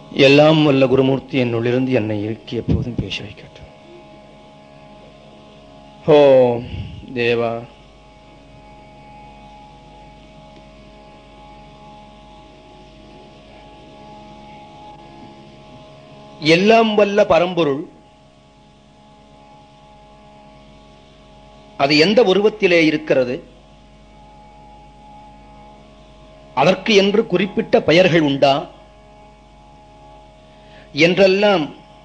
எல்லாம் வல்ல குருமூர்த்தி என்னுள்ளிருந்து என்னை இறுக்கி எப்போதும் பேச வைக்கட்டும் ஓ தேவா எல்லாம் வல்ல பரம்பொருள் அது எந்த உருவத்திலே இருக்கிறது அதற்கு என்று குறிப்பிட்ட பெயர்கள் உண்டா என்றெல்லாம்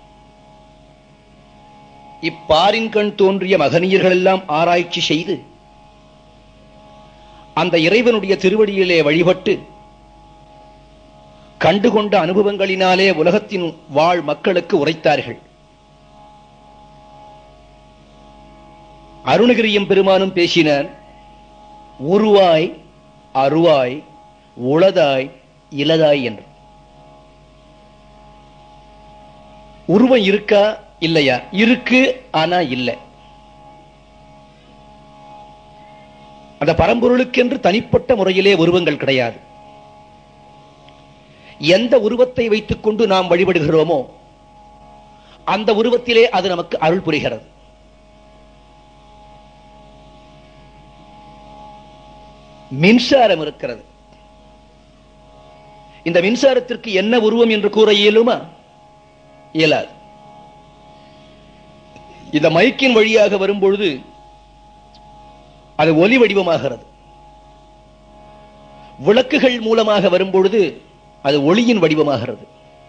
இப்பாரின் கண் தோன்றிய மகனியர்கள் எல்லாம் ஆராய்ச்சி செய்து அந்த இறைவனுடைய திருவடியிலே வழிபட்டு கண்டுகொண்ட அனுபவங்களினாலே உலகத்தின் வாழ் மக்களுக்கு உரைத்தார்கள் அருணகிரியம் பெருமானும் பேசினார் உருவாய் அருவாய் உளதாய் இலதாய் என்று உருவம் இருக்கா இல்லையா இருக்கு ஆனா இல்லை அந்த பரம்பொருளுக்கென்று தனிப்பட்ட முறையிலே உருவங்கள் கிடையாது எந்த உருவத்தை வைத்துக் கொண்டு நாம் வழிபடுகிறோமோ அந்த உருவத்திலே அது நமக்கு அருள் புரிகிறது மின்சாரம் இருக்கிறது இந்த மின்சாரத்திற்கு என்ன உருவம் என்று கூற இயலுமா இயலாது இந்த மைக்கின் வழியாக வரும்பொழுது அது ஒலி வடிவமாகிறது விளக்குகள் மூலமாக வரும்பொழுது அது ஒளியின் வடிவமாகிறது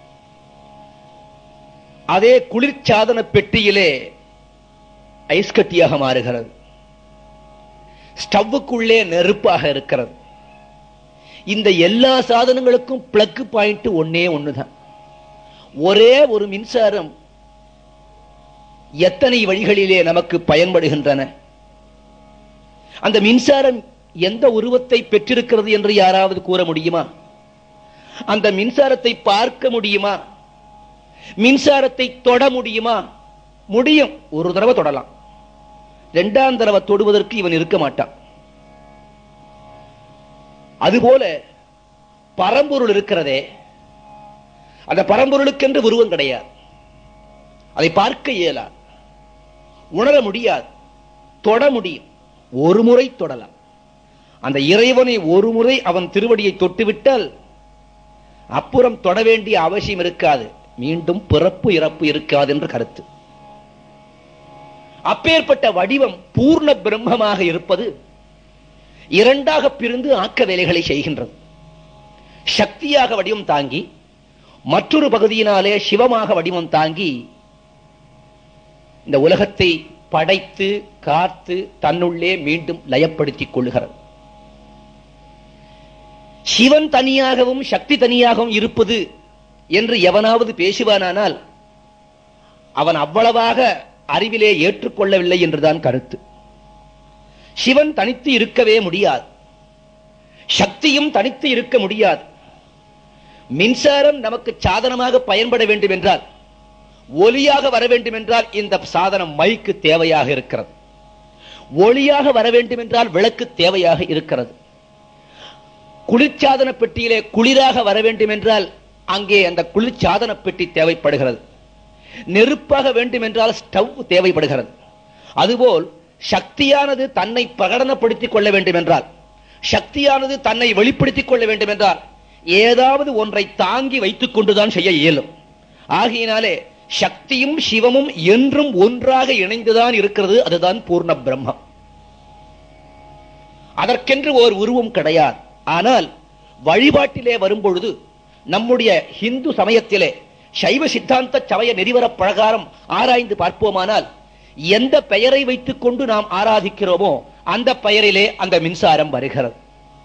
அதே குளிர்சாதன பெட்டியிலே ஐஸ் கட்டியாக மாறுகிறது ஸ்டவ்வுக்குள்ளே நெருப்பாக இருக்கிறது இந்த எல்லா சாதனங்களுக்கும் பிளக் பாயிண்ட் ஒன்னே ஒண்ணுதான் ஒரே ஒரு மின்சாரம் எத்தனை வழிகளிலே நமக்கு பயன்படுகின்றன அந்த மின்சாரம் எந்த உருவத்தை பெற்றிருக்கிறது என்று யாராவது கூற முடியுமா அந்த மின்சாரத்தை பார்க்க முடியுமா மின்சாரத்தை தொட முடியுமா முடியும் ஒரு தடவை தொடலாம் இரண்டாம் தடவை தொடுவதற்கு இவன் இருக்க மாட்டான் அதுபோல பரம்பொருள் இருக்கிறதே அந்த பரம்பொருளுக்கென்று உருவம் கிடையாது அதை பார்க்க இயலாது உணர முடியாது தொட முடியும் ஒரு முறை தொடலாம் அந்த இறைவனை ஒரு முறை அவன் திருவடியை தொட்டுவிட்டால் அப்புறம் தொட வேண்டிய அவசியம் இருக்காது மீண்டும் பிறப்பு இறப்பு இருக்காது என்று கருத்து அப்பேற்பட்ட வடிவம் பூர்ண பிரம்மமாக இருப்பது இரண்டாக பிரிந்து ஆக்க வேலைகளை செய்கின்றது சக்தியாக வடிவம் தாங்கி மற்றொரு பகுதியினாலே சிவமாக வடிவம் தாங்கி இந்த உலகத்தை படைத்து காத்து தன்னுள்ளே மீண்டும் லயப்படுத்திக் கொள்ளுகிறது சிவன் தனியாகவும் சக்தி தனியாகவும் இருப்பது என்று எவனாவது பேசுவானானால் அவன் அவ்வளவாக அறிவிலே ஏற்றுக்கொள்ளவில்லை என்றுதான் கருத்து சிவன் தனித்து இருக்கவே முடியாது சக்தியும் தனித்து இருக்க முடியாது மின்சாரம் நமக்கு சாதனமாக பயன்பட வேண்டும் என்றால் ஒலியாக வர வேண்டும் என்றால் இந்த சாதனம் மைக்கு தேவையாக இருக்கிறது ஒளியாக வர வேண்டும் என்றால் விளக்கு தேவையாக இருக்கிறது குளிர்சாதன பெட்டியிலே குளிராக வர வேண்டும் என்றால் அங்கே அந்த குளிர்சாதன பெட்டி தேவைப்படுகிறது நெருப்பாக வேண்டும் என்றால் ஸ்டவ் தேவைப்படுகிறது அதுபோல் சக்தியானது தன்னை பிரகடனப்படுத்திக் கொள்ள வேண்டும் என்றால் சக்தியானது தன்னை வெளிப்படுத்திக் கொள்ள வேண்டும் என்றால் ஏதாவது ஒன்றை தாங்கி வைத்துக் கொண்டுதான் செய்ய இயலும் ஆகையினாலே சக்தியும் சிவமும் என்றும் ஒன்றாக இணைந்துதான் இருக்கிறது அதுதான் பூர்ண பிரம்மம் அதற்கென்று ஓர் உருவம் கிடையாது ஆனால் வழிபாட்டிலே வரும்பொழுது நம்முடைய இந்து சமயத்திலே சைவ சித்தாந்த சமய நெறிவர பிரகாரம் ஆராய்ந்து பார்ப்போமானால் எந்த பெயரை வைத்துக் கொண்டு நாம் ஆராதிக்கிறோமோ அந்த பெயரிலே அந்த மின்சாரம் வருகிறது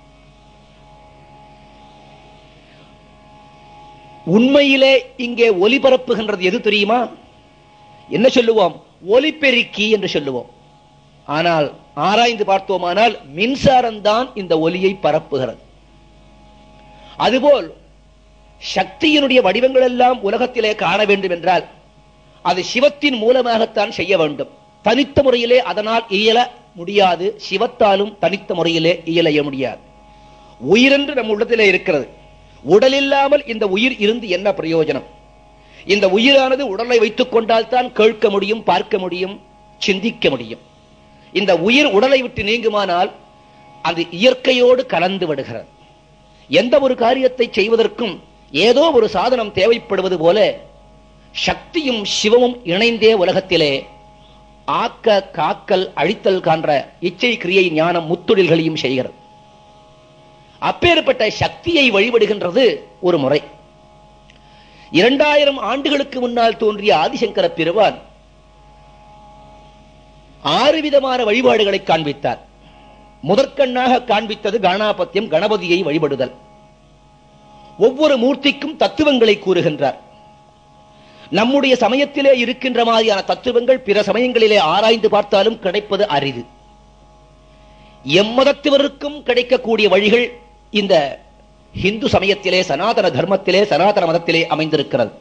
உண்மையிலே இங்கே ஒலிபரப்புகின்றது எது தெரியுமா என்ன சொல்லுவோம் ஒலிபெருக்கி என்று சொல்லுவோம் ஆனால் ஆராய்ந்து பார்த்தோமானால் மின்சாரம் தான் இந்த ஒலியை பரப்புகிறது அதுபோல் சக்தியினுடைய வடிவங்கள் எல்லாம் உலகத்திலே காண வேண்டும் என்றால் அது சிவத்தின் மூலமாகத்தான் செய்ய வேண்டும் தனித்த முறையிலே அதனால் இயல முடியாது சிவத்தாலும் தனித்த முறையிலே இயலைய முடியாது உயிரென்று நம் உள்ளத்திலே இருக்கிறது உடல் இல்லாமல் இந்த உயிர் இருந்து என்ன பிரயோஜனம் இந்த உயிரானது உடலை வைத்துக் கொண்டால் தான் கேட்க முடியும் பார்க்க முடியும் சிந்திக்க முடியும் இந்த உயிர் உடலை விட்டு நீங்குமானால் அது இயற்கையோடு கலந்து விடுகிறது எந்த ஒரு காரியத்தை செய்வதற்கும் ஏதோ ஒரு சாதனம் தேவைப்படுவது போல சக்தியும் சிவமும் இணைந்தே உலகத்திலே ஆக்க காக்கல் அழித்தல் காண்ற இச்சை கிரியை ஞானம் முத்தொழில்களையும் செய்கிறது அப்பேற்பட்ட சக்தியை வழிபடுகின்றது ஒரு முறை இரண்டாயிரம் ஆண்டுகளுக்கு முன்னால் தோன்றிய ஆதிசங்கர பெருவான் ஆறு விதமான வழிபாடுகளை காண்பித்தார் முதற்கண்ணாக காண்பித்தது கணாபத்தியம் கணபதியை வழிபடுதல் ஒவ்வொரு மூர்த்திக்கும் தத்துவங்களை கூறுகின்றார் நம்முடைய சமயத்திலே இருக்கின்ற மாதிரியான தத்துவங்கள் பிற சமயங்களிலே ஆராய்ந்து பார்த்தாலும் கிடைப்பது அரிது எம்மதத்தினருக்கும் கிடைக்கக்கூடிய வழிகள் இந்த இந்து சமயத்திலே சனாதன தர்மத்திலே சனாதன மதத்திலே அமைந்திருக்கிறது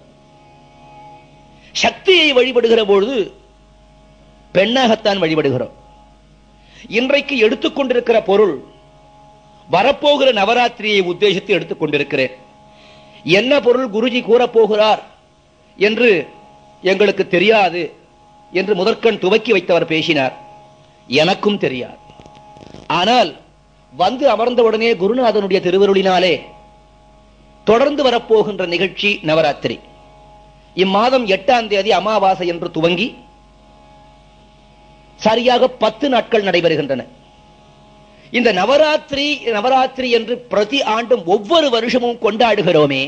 சக்தியை வழிபடுகிற பொழுது பெண்ணாகத்தான் வழிபடுகிறோம் இன்றைக்கு எடுத்துக்கொண்டிருக்கிற பொருள் வரப்போகிற நவராத்திரியை உத்தேசித்து எடுத்துக்கொண்டிருக்கிறேன் என்ன பொருள் குருஜி கூறப் போகிறார் என்று எங்களுக்கு தெரியாது என்று முதற்கண் துவக்கி வைத்தவர் பேசினார் எனக்கும் தெரியாது ஆனால் வந்து அமர்ந்தவுடனே குருநாதனுடைய திருவருளினாலே தொடர்ந்து வரப்போகின்ற நிகழ்ச்சி நவராத்திரி இம்மாதம் எட்டாம் தேதி அமாவாசை என்று துவங்கி சரியாக பத்து நாட்கள் நடைபெறுகின்றன இந்த நவராத்திரி நவராத்திரி என்று பிரதி ஆண்டும் ஒவ்வொரு வருஷமும் கொண்டாடுகிறோமே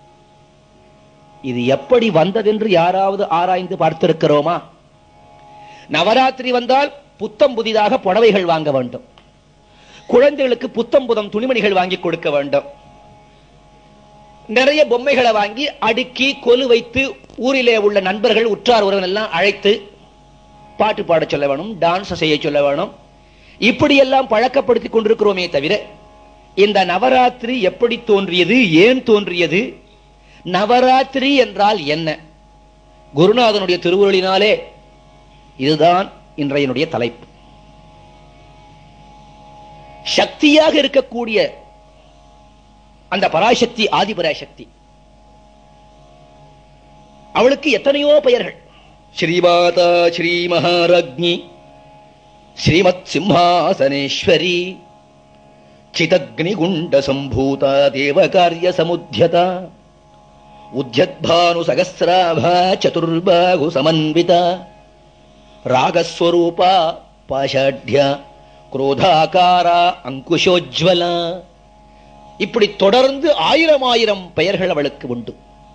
இது எப்படி வந்ததென்று யாராவது ஆராய்ந்து பார்த்திருக்கிறோமா நவராத்திரி வந்தால் புத்தம் புதிதாக புடவைகள் வாங்க வேண்டும் குழந்தைகளுக்கு புத்தம் புதம் துணிமணிகள் வாங்கி கொடுக்க வேண்டும் நிறைய பொம்மைகளை வாங்கி அடுக்கி கொலு வைத்து ஊரிலே உள்ள நண்பர்கள் உற்றார் உறவன் எல்லாம் அழைத்து பாட்டு பாட சொல்ல வேணும் டான்ஸ் செய்ய சொல்ல வேணும் இப்படியெல்லாம் பழக்கப்படுத்திக் கொண்டிருக்கிறோமே தவிர இந்த நவராத்திரி எப்படி தோன்றியது ஏன் தோன்றியது நவராத்திரி என்றால் என்ன குருநாதனுடைய திருவுருளினாலே இதுதான் இன்றையனுடைய தலைப்பு சக்தியாக இருக்கக்கூடிய அந்த பராசக்தி ஆதிபராசக்தி அவளுக்கு எத்தனையோ பெயர்கள் ஸ்ரீமாதா ஸ்ரீ மகாரக்ஞி ஸ்ரீமத் சிம்ஹாசனேஸ்வரி சிதக்னிகுண்ட சம்பூதா தேவகாரிய சமுத்தியதா உத்யத்பானு சகசிராபா சதுர்பாகு சமன்விதா ராகஸ்வரூபா பாஷாட்யா குரோதாகாரா அங்குஷோஜ்வலா இப்படி தொடர்ந்து ஆயிரம் ஆயிரம் பெயர்கள் அவளுக்கு உண்டு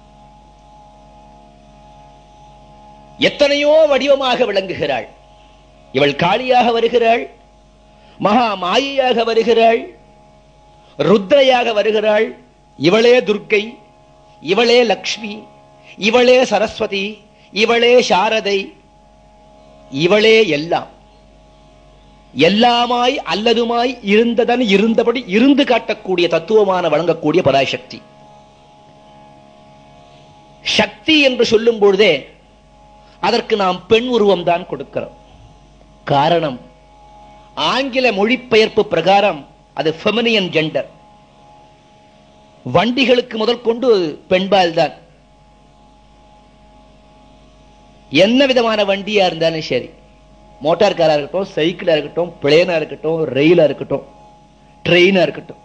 எத்தனையோ வடிவமாக விளங்குகிறாள் இவள் காளியாக வருகிறாள் மகா மாயையாக வருகிறாள் ருத்ரையாக வருகிறாள் இவளே துர்க்கை இவளே லக்ஷ்மி இவளே சரஸ்வதி இவளே சாரதை இவளே எல்லாம் எல்லாமாய் அல்லதுமாய் இருந்ததன் இருந்தபடி இருந்து காட்டக்கூடிய தத்துவமான வழங்கக்கூடிய பராசக்தி சக்தி என்று சொல்லும் பொழுதே அதற்கு நாம் பெண் உருவம் தான் கொடுக்கிறோம் காரணம் ஆங்கில மொழிபெயர்ப்பு பிரகாரம் அது ஃபெமினியன் ஜெண்டர் வண்டிகளுக்கு முதல் கொண்டு பெண்பால் தான் என்ன விதமான வண்டியா இருந்தாலும் சரி மோட்டார் காரா இருக்கட்டும் சைக்கிளா இருக்கட்டும் பிளேனா இருக்கட்டும் ரயிலா இருக்கட்டும் ட்ரெயினா இருக்கட்டும்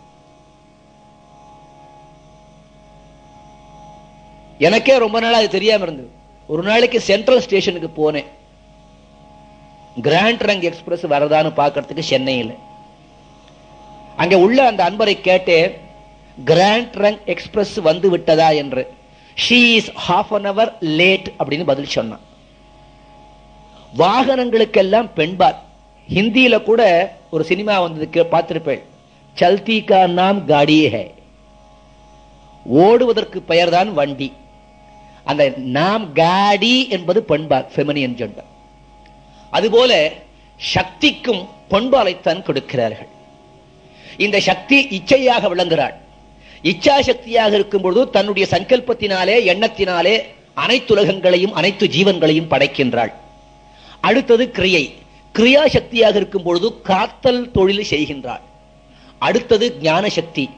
எனக்கே ரொம்ப நாள் அது தெரியாம இருந்தது ஒரு நாளைக்கு சென்ட்ரல் ஸ்டேஷனுக்கு போனேன் கிராண்ட் ரங் எக்ஸ்பிரஸ் வரதான்னு பார்க்கறதுக்கு சென்னையில் அங்க உள்ள அந்த அன்பரை கேட்டேன் கிராண்ட் ரங் எக்ஸ்பிரஸ் வந்து விட்டதா என்று she is half an hour late அப்படின்னு பதில் சொன்னான் வாகனங்களுக்கெல்லாம் பெண்பால் ஹிந்தியில கூட ஒரு சினிமா வந்ததுக்கு பார்த்திருப்பேன் சல்தி கா நாம் காடியே ஹை ஓடுவதற்கு பெயர்தான் வண்டி அந்த நாம் காடி என்பது பெண்பால் ஃபெமினியன் ஜெண்டர் அதுபோல சக்திக்கும் பொன்பாலைத்தான் கொடுக்கிறார்கள் இந்த சக்தி இச்சையாக விளங்குகிறாள் இச்சா சக்தியாக இருக்கும் பொழுது தன்னுடைய சங்கல்பத்தினாலே எண்ணத்தினாலே அனைத்து உலகங்களையும் அனைத்து ஜீவன்களையும் படைக்கின்றாள் அடுத்தது கிரியை கிரியா சக்தியாக இருக்கும் பொழுது காத்தல் தொழில் செய்கின்றாள் அடுத்தது ஞான சக்தி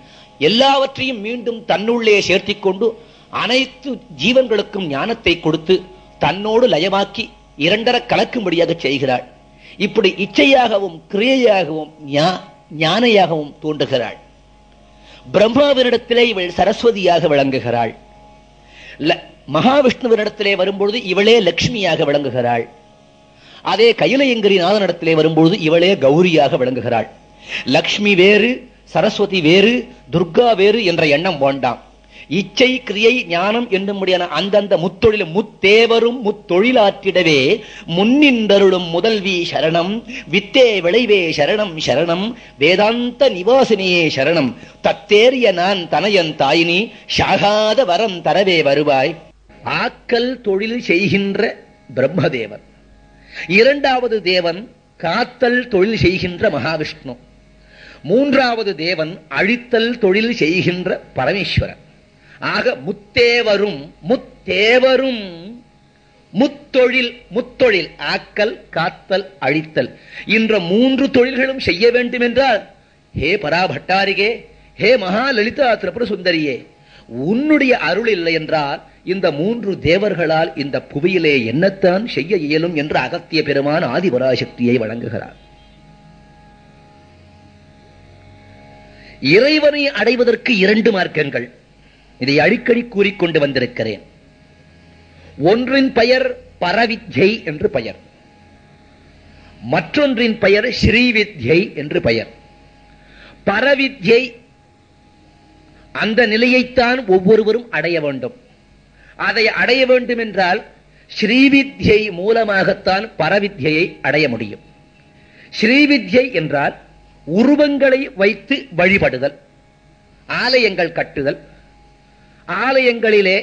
எல்லாவற்றையும் மீண்டும் தன்னுள்ளே சேர்த்திக் கொண்டு அனைத்து ஜீவன்களுக்கும் ஞானத்தை கொடுத்து தன்னோடு லயமாக்கி இரண்டர கலக்கும்படியாக செய்கிறாள் இப்படி இச்சையாகவும் கிரியையாகவும் ஞா- ஞானையாகவும் தோன்றுகிறாள் பிரம்மாவினிடத்திலே இவள் சரஸ்வதியாக விளங்குகிறாள் ல- மகாவிஷ்ணுவினிடத்திலே வரும்பொழுது இவளே லட்சுமியாக விளங்குகிறாள் அதே கையிலையங்கிரி நாதனிடத்திலே வரும்பொழுது இவளே கௌரியாக விளங்குகிறாள் லக்ஷ்மி வேறு சரஸ்வதி வேறு துர்கா வேறு என்ற எண்ணம் வேண்டாம் இச்சை கிரியை ஞானம் என்னும்படியான அந்தந்த முத்தொழில் முத்தேவரும் முத்தொழிலாற்றிடவே முன்னின்றருளும் முதல்வி சரணம் வித்தே விளைவே சரணம் சரணம் வேதாந்த நிவாசினியே சரணம் தத்தேறிய நான் தனையன் தாயினி சாகாத வரம் தரவே வருவாய் ஆக்கல் தொழில் செய்கின்ற பிரம்மதேவன் இரண்டாவது தேவன் காத்தல் தொழில் செய்கின்ற மகாவிஷ்ணு மூன்றாவது தேவன் அழித்தல் தொழில் செய்கின்ற பரமேஸ்வரன் ஆக முத்தேவரும் முத்தேவரும் முத்தொழில் முத்தொழில் ஆக்கல் காத்தல் அழித்தல் என்ற மூன்று தொழில்களும் செய்ய வேண்டும் என்றால் ஹே பராபட்டாரிகே ஹே மகாலலிதா திரிபுர சுந்தரியே உன்னுடைய அருள் இல்லை என்றால் இந்த மூன்று தேவர்களால் இந்த புவியிலே என்னத்தான் செய்ய இயலும் என்று அகத்திய பெருமான் ஆதிபராசக்தியை வழங்குகிறார் இறைவனை அடைவதற்கு இரண்டு மார்க்கங்கள் இதை அடிக்கடி கூறிக்கொண்டு வந்திருக்கிறேன் ஒன்றின் பெயர் பரவித்யை என்று பெயர் மற்றொன்றின் பெயர் ஸ்ரீவித்யை என்று பெயர் பரவித்யை அந்த நிலையைத்தான் ஒவ்வொருவரும் அடைய வேண்டும் அதை அடைய வேண்டும் என்றால் ஸ்ரீவித்யை மூலமாகத்தான் பரவித்யை அடைய முடியும் ஸ்ரீவித்யை என்றால் உருவங்களை வைத்து வழிபடுதல் ஆலயங்கள் கட்டுதல் ஆலயங்களிலே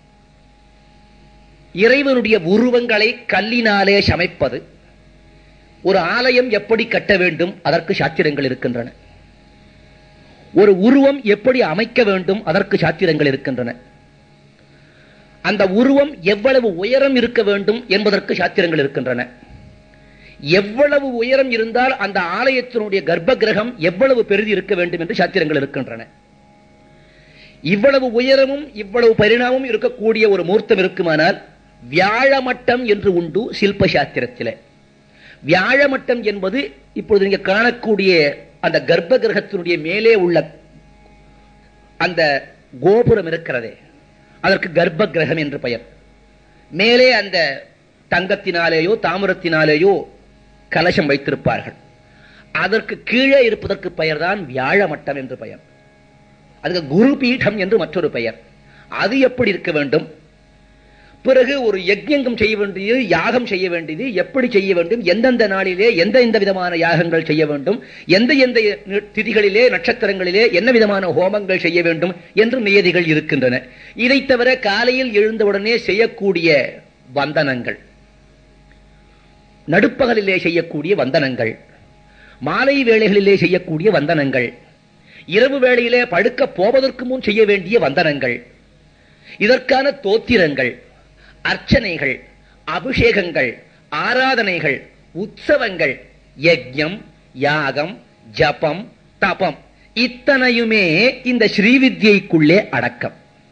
இறைவனுடைய உருவங்களை கல்லினாலே சமைப்பது ஒரு ஆலயம் எப்படி கட்ட வேண்டும் அதற்கு சாத்திரங்கள் இருக்கின்றன ஒரு உருவம் எப்படி அமைக்க வேண்டும் அதற்கு சாத்திரங்கள் இருக்கின்றன அந்த உருவம் எவ்வளவு உயரம் இருக்க வேண்டும் என்பதற்கு சாத்திரங்கள் இருக்கின்றன எவ்வளவு உயரம் இருந்தால் அந்த ஆலயத்தினுடைய கர்ப்ப கிரகம் எவ்வளவு பெரிது இருக்க வேண்டும் என்று சாத்திரங்கள் இருக்கின்றன இவ்வளவு உயரமும் இவ்வளவு பரிணாமமும் இருக்கக்கூடிய ஒரு மூர்த்தம் இருக்குமானால் வியாழமட்டம் என்று உண்டு சில்ப சாத்திரத்திலே வியாழமட்டம் என்பது இப்பொழுது நீங்க காணக்கூடிய அந்த கர்ப்ப கிரகத்தினுடைய மேலே உள்ள அந்த கோபுரம் இருக்கிறதே அதற்கு கர்ப்ப கிரகம் என்று பெயர் மேலே அந்த தங்கத்தினாலேயோ தாமிரத்தினாலேயோ கலசம் வைத்திருப்பார்கள் அதற்கு கீழே இருப்பதற்கு பெயர்தான் வியாழமட்டம் என்று பெயர் அதுக்கு குரு பீடம் என்று மற்றொரு பெயர் அது எப்படி இருக்க வேண்டும் பிறகு ஒரு யஜ்யங்கம் செய்ய வேண்டியது யாகம் செய்ய வேண்டியது எப்படி செய்ய வேண்டும் எந்தெந்த நாளிலே எந்த எந்த விதமான யாகங்கள் செய்ய வேண்டும் எந்த எந்த திதிகளிலே நட்சத்திரங்களிலே என்ன விதமான ஹோமங்கள் செய்ய வேண்டும் என்று நியதிகள் இருக்கின்றன இதை தவிர காலையில் எழுந்தவுடனே செய்யக்கூடிய வந்தனங்கள் நடுப்பகலிலே செய்யக்கூடிய வந்தனங்கள் மாலை வேளைகளிலே செய்யக்கூடிய வந்தனங்கள் இரவு வேளையிலே படுக்க போவதற்கு முன் செய்ய வேண்டிய வந்தனங்கள் இதற்கான தோத்திரங்கள் அர்ச்சனைகள் அபிஷேகங்கள் ஆராதனைகள் உற்சவங்கள் யஜ்யம் யாகம் ஜபம் தபம் இத்தனையுமே இந்த ஸ்ரீவித்யைக்குள்ளே அடக்கம்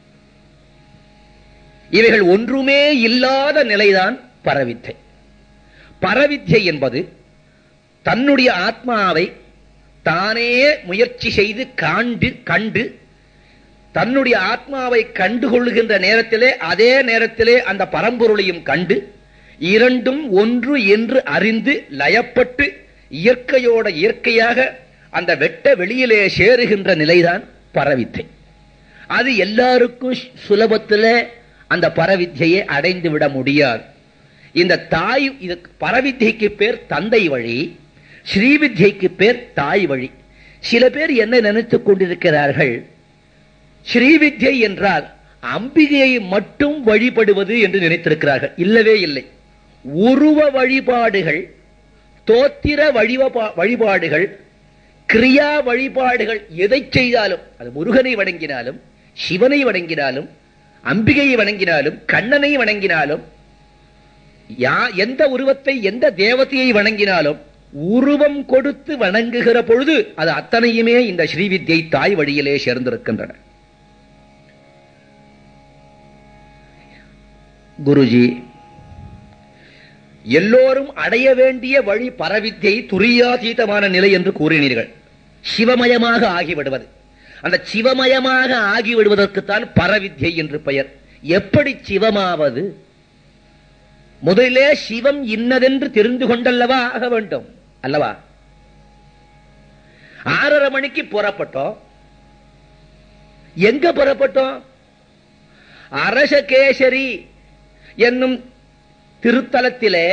இவைகள் ஒன்றுமே இல்லாத நிலைதான் பரவித்தை பரவித்யை என்பது தன்னுடைய ஆத்மாவை தானே முயற்சி செய்து காண்டு கண்டு தன்னுடைய ஆத்மாவை கண்டுகொள்ளுகின்ற நேரத்திலே அதே நேரத்திலே அந்த பரம்பொருளையும் கண்டு இரண்டும் ஒன்று என்று அறிந்து லயப்பட்டு இயற்கையோட இயற்கையாக அந்த வெட்ட வெளியிலே சேருகின்ற நிலைதான் பரவித்தை அது எல்லாருக்கும் சுலபத்தில் அந்த பரவித்தையை அடைந்து விட முடியாது இந்த தாய் இது பரவித்தைக்கு பேர் தந்தை வழி ஸ்ரீவித்யைக்கு பேர் தாய் வழி சில பேர் என்ன நினைத்துக் கொண்டிருக்கிறார்கள் ஸ்ரீவித்யை என்றால் அம்பிகையை மட்டும் வழிபடுவது என்று நினைத்திருக்கிறார்கள் இல்லவே இல்லை உருவ வழிபாடுகள் தோத்திர வழிபா வழிபாடுகள் கிரியா வழிபாடுகள் எதை செய்தாலும் அது முருகனை வணங்கினாலும் சிவனை வணங்கினாலும் அம்பிகையை வணங்கினாலும் கண்ணனை வணங்கினாலும் யா எந்த உருவத்தை எந்த தேவதையை வணங்கினாலும் உருவம் கொடுத்து வணங்குகிற பொழுது அது அத்தனையுமே இந்த ஸ்ரீவித்யை தாய் வழியிலே சேர்ந்திருக்கின்றன குருஜி எல்லோரும் அடைய வேண்டிய வழி பரவித்தை துரியாதீதமான நிலை என்று கூறினீர்கள் சிவமயமாக ஆகிவிடுவது அந்த சிவமயமாக ஆகிவிடுவதற்குத்தான் பரவித்யை என்று பெயர் எப்படி சிவமாவது முதலிலே சிவம் இன்னதென்று தெரிந்து கொண்டல்லவா ஆக வேண்டும் அல்லவா ஆறரை மணிக்கு புறப்பட்டோம் எங்க புறப்பட்டோம் அரசகேசரி என்னும் திருத்தலத்திலே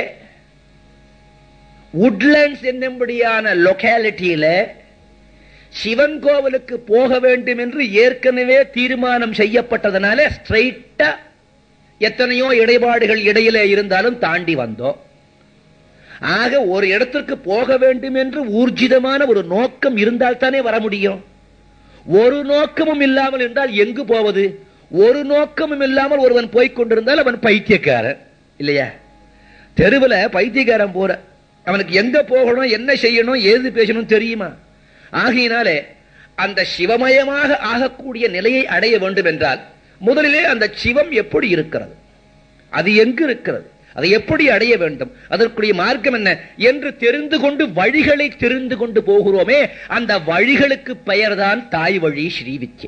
உட்லண்ட்ஸ் என்னும்படியான லொகாலிட்டியில சிவன் கோவிலுக்கு போக வேண்டும் என்று ஏற்கனவே தீர்மானம் செய்யப்பட்டதனால ஸ்ட்ரைட்டா எத்தனையோ இடைபாடுகள் இடையிலே இருந்தாலும் தாண்டி வந்தோம் ஆக ஒரு இடத்திற்கு போக வேண்டும் என்று ஊர்ஜிதமான ஒரு நோக்கம் இருந்தால் தானே வர முடியும் ஒரு நோக்கமும் இல்லாமல் என்றால் எங்கு போவது ஒரு நோக்கமும் இல்லாமல் ஒருவன் போய்க் கொண்டிருந்தால் அவன் பைத்தியக்காரன் இல்லையா தெருவில் பைத்தியக்காரன் போற அவனுக்கு எங்க போகணும் என்ன செய்யணும் ஏது பேசணும் தெரியுமா ஆகையினாலே அந்த சிவமயமாக ஆகக்கூடிய நிலையை அடைய வேண்டும் என்றால் முதலிலே அந்த சிவம் எப்படி இருக்கிறது அது எங்கு இருக்கிறது அதை எப்படி அடைய வேண்டும் அதற்குரிய மார்க்கம் என்ன என்று தெரிந்து கொண்டு வழிகளை தெரிந்து கொண்டு போகிறோமே அந்த வழிகளுக்கு பெயர்தான் தாய் வழி ஸ்ரீவித்யை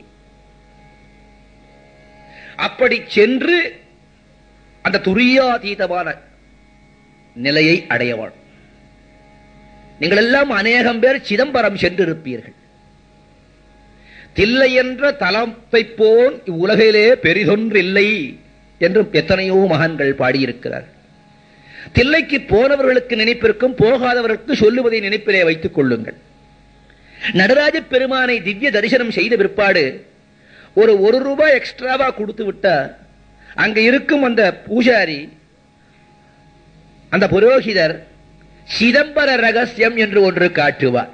அப்படி சென்று அந்த துரியாதீதமான நிலையை அடையவான் நீங்கள் எல்லாம் அநேகம் பேர் சிதம்பரம் சென்றிருப்பீர்கள் தில்லை என்ற தலத்தை போல் இவ்வுலகிலே பெரிதொன்றில்லை என்று எத்தனையோ மகான்கள் பாடியிருக்கிறார் தில்லைக்கு போனவர்களுக்கு நினைப்பிருக்கும் போகாதவர்களுக்கு சொல்லுவதை நினைப்பிலே வைத்துக் கொள்ளுங்கள் நடராஜ பெருமானை திவ்ய தரிசனம் செய்த பிற்பாடு ஒரு ஒரு ரூபாய் எக்ஸ்ட்ராவா கொடுத்து விட்டா அங்க இருக்கும் அந்த பூஜாரி அந்த புரோகிதர் சிதம்பர ரகசியம் என்று ஒன்று காட்டுவார்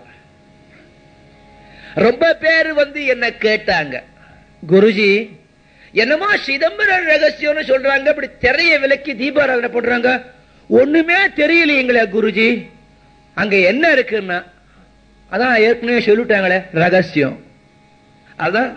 ரொம்ப பேர் வந்து என்ன கேட்டாங்க குருஜி என்னமோ சிதம்பர ரகசியம்னு சொல்றாங்க இப்படி திரைய விலக்கி தீபாராதனை போடுறாங்க ஒண்ணுமே தெரியலைங்களே குருஜி அங்க என்ன இருக்குன்னா அதான் ஏற்கனவே சொல்லிட்டாங்களே ரகசியம் அதான்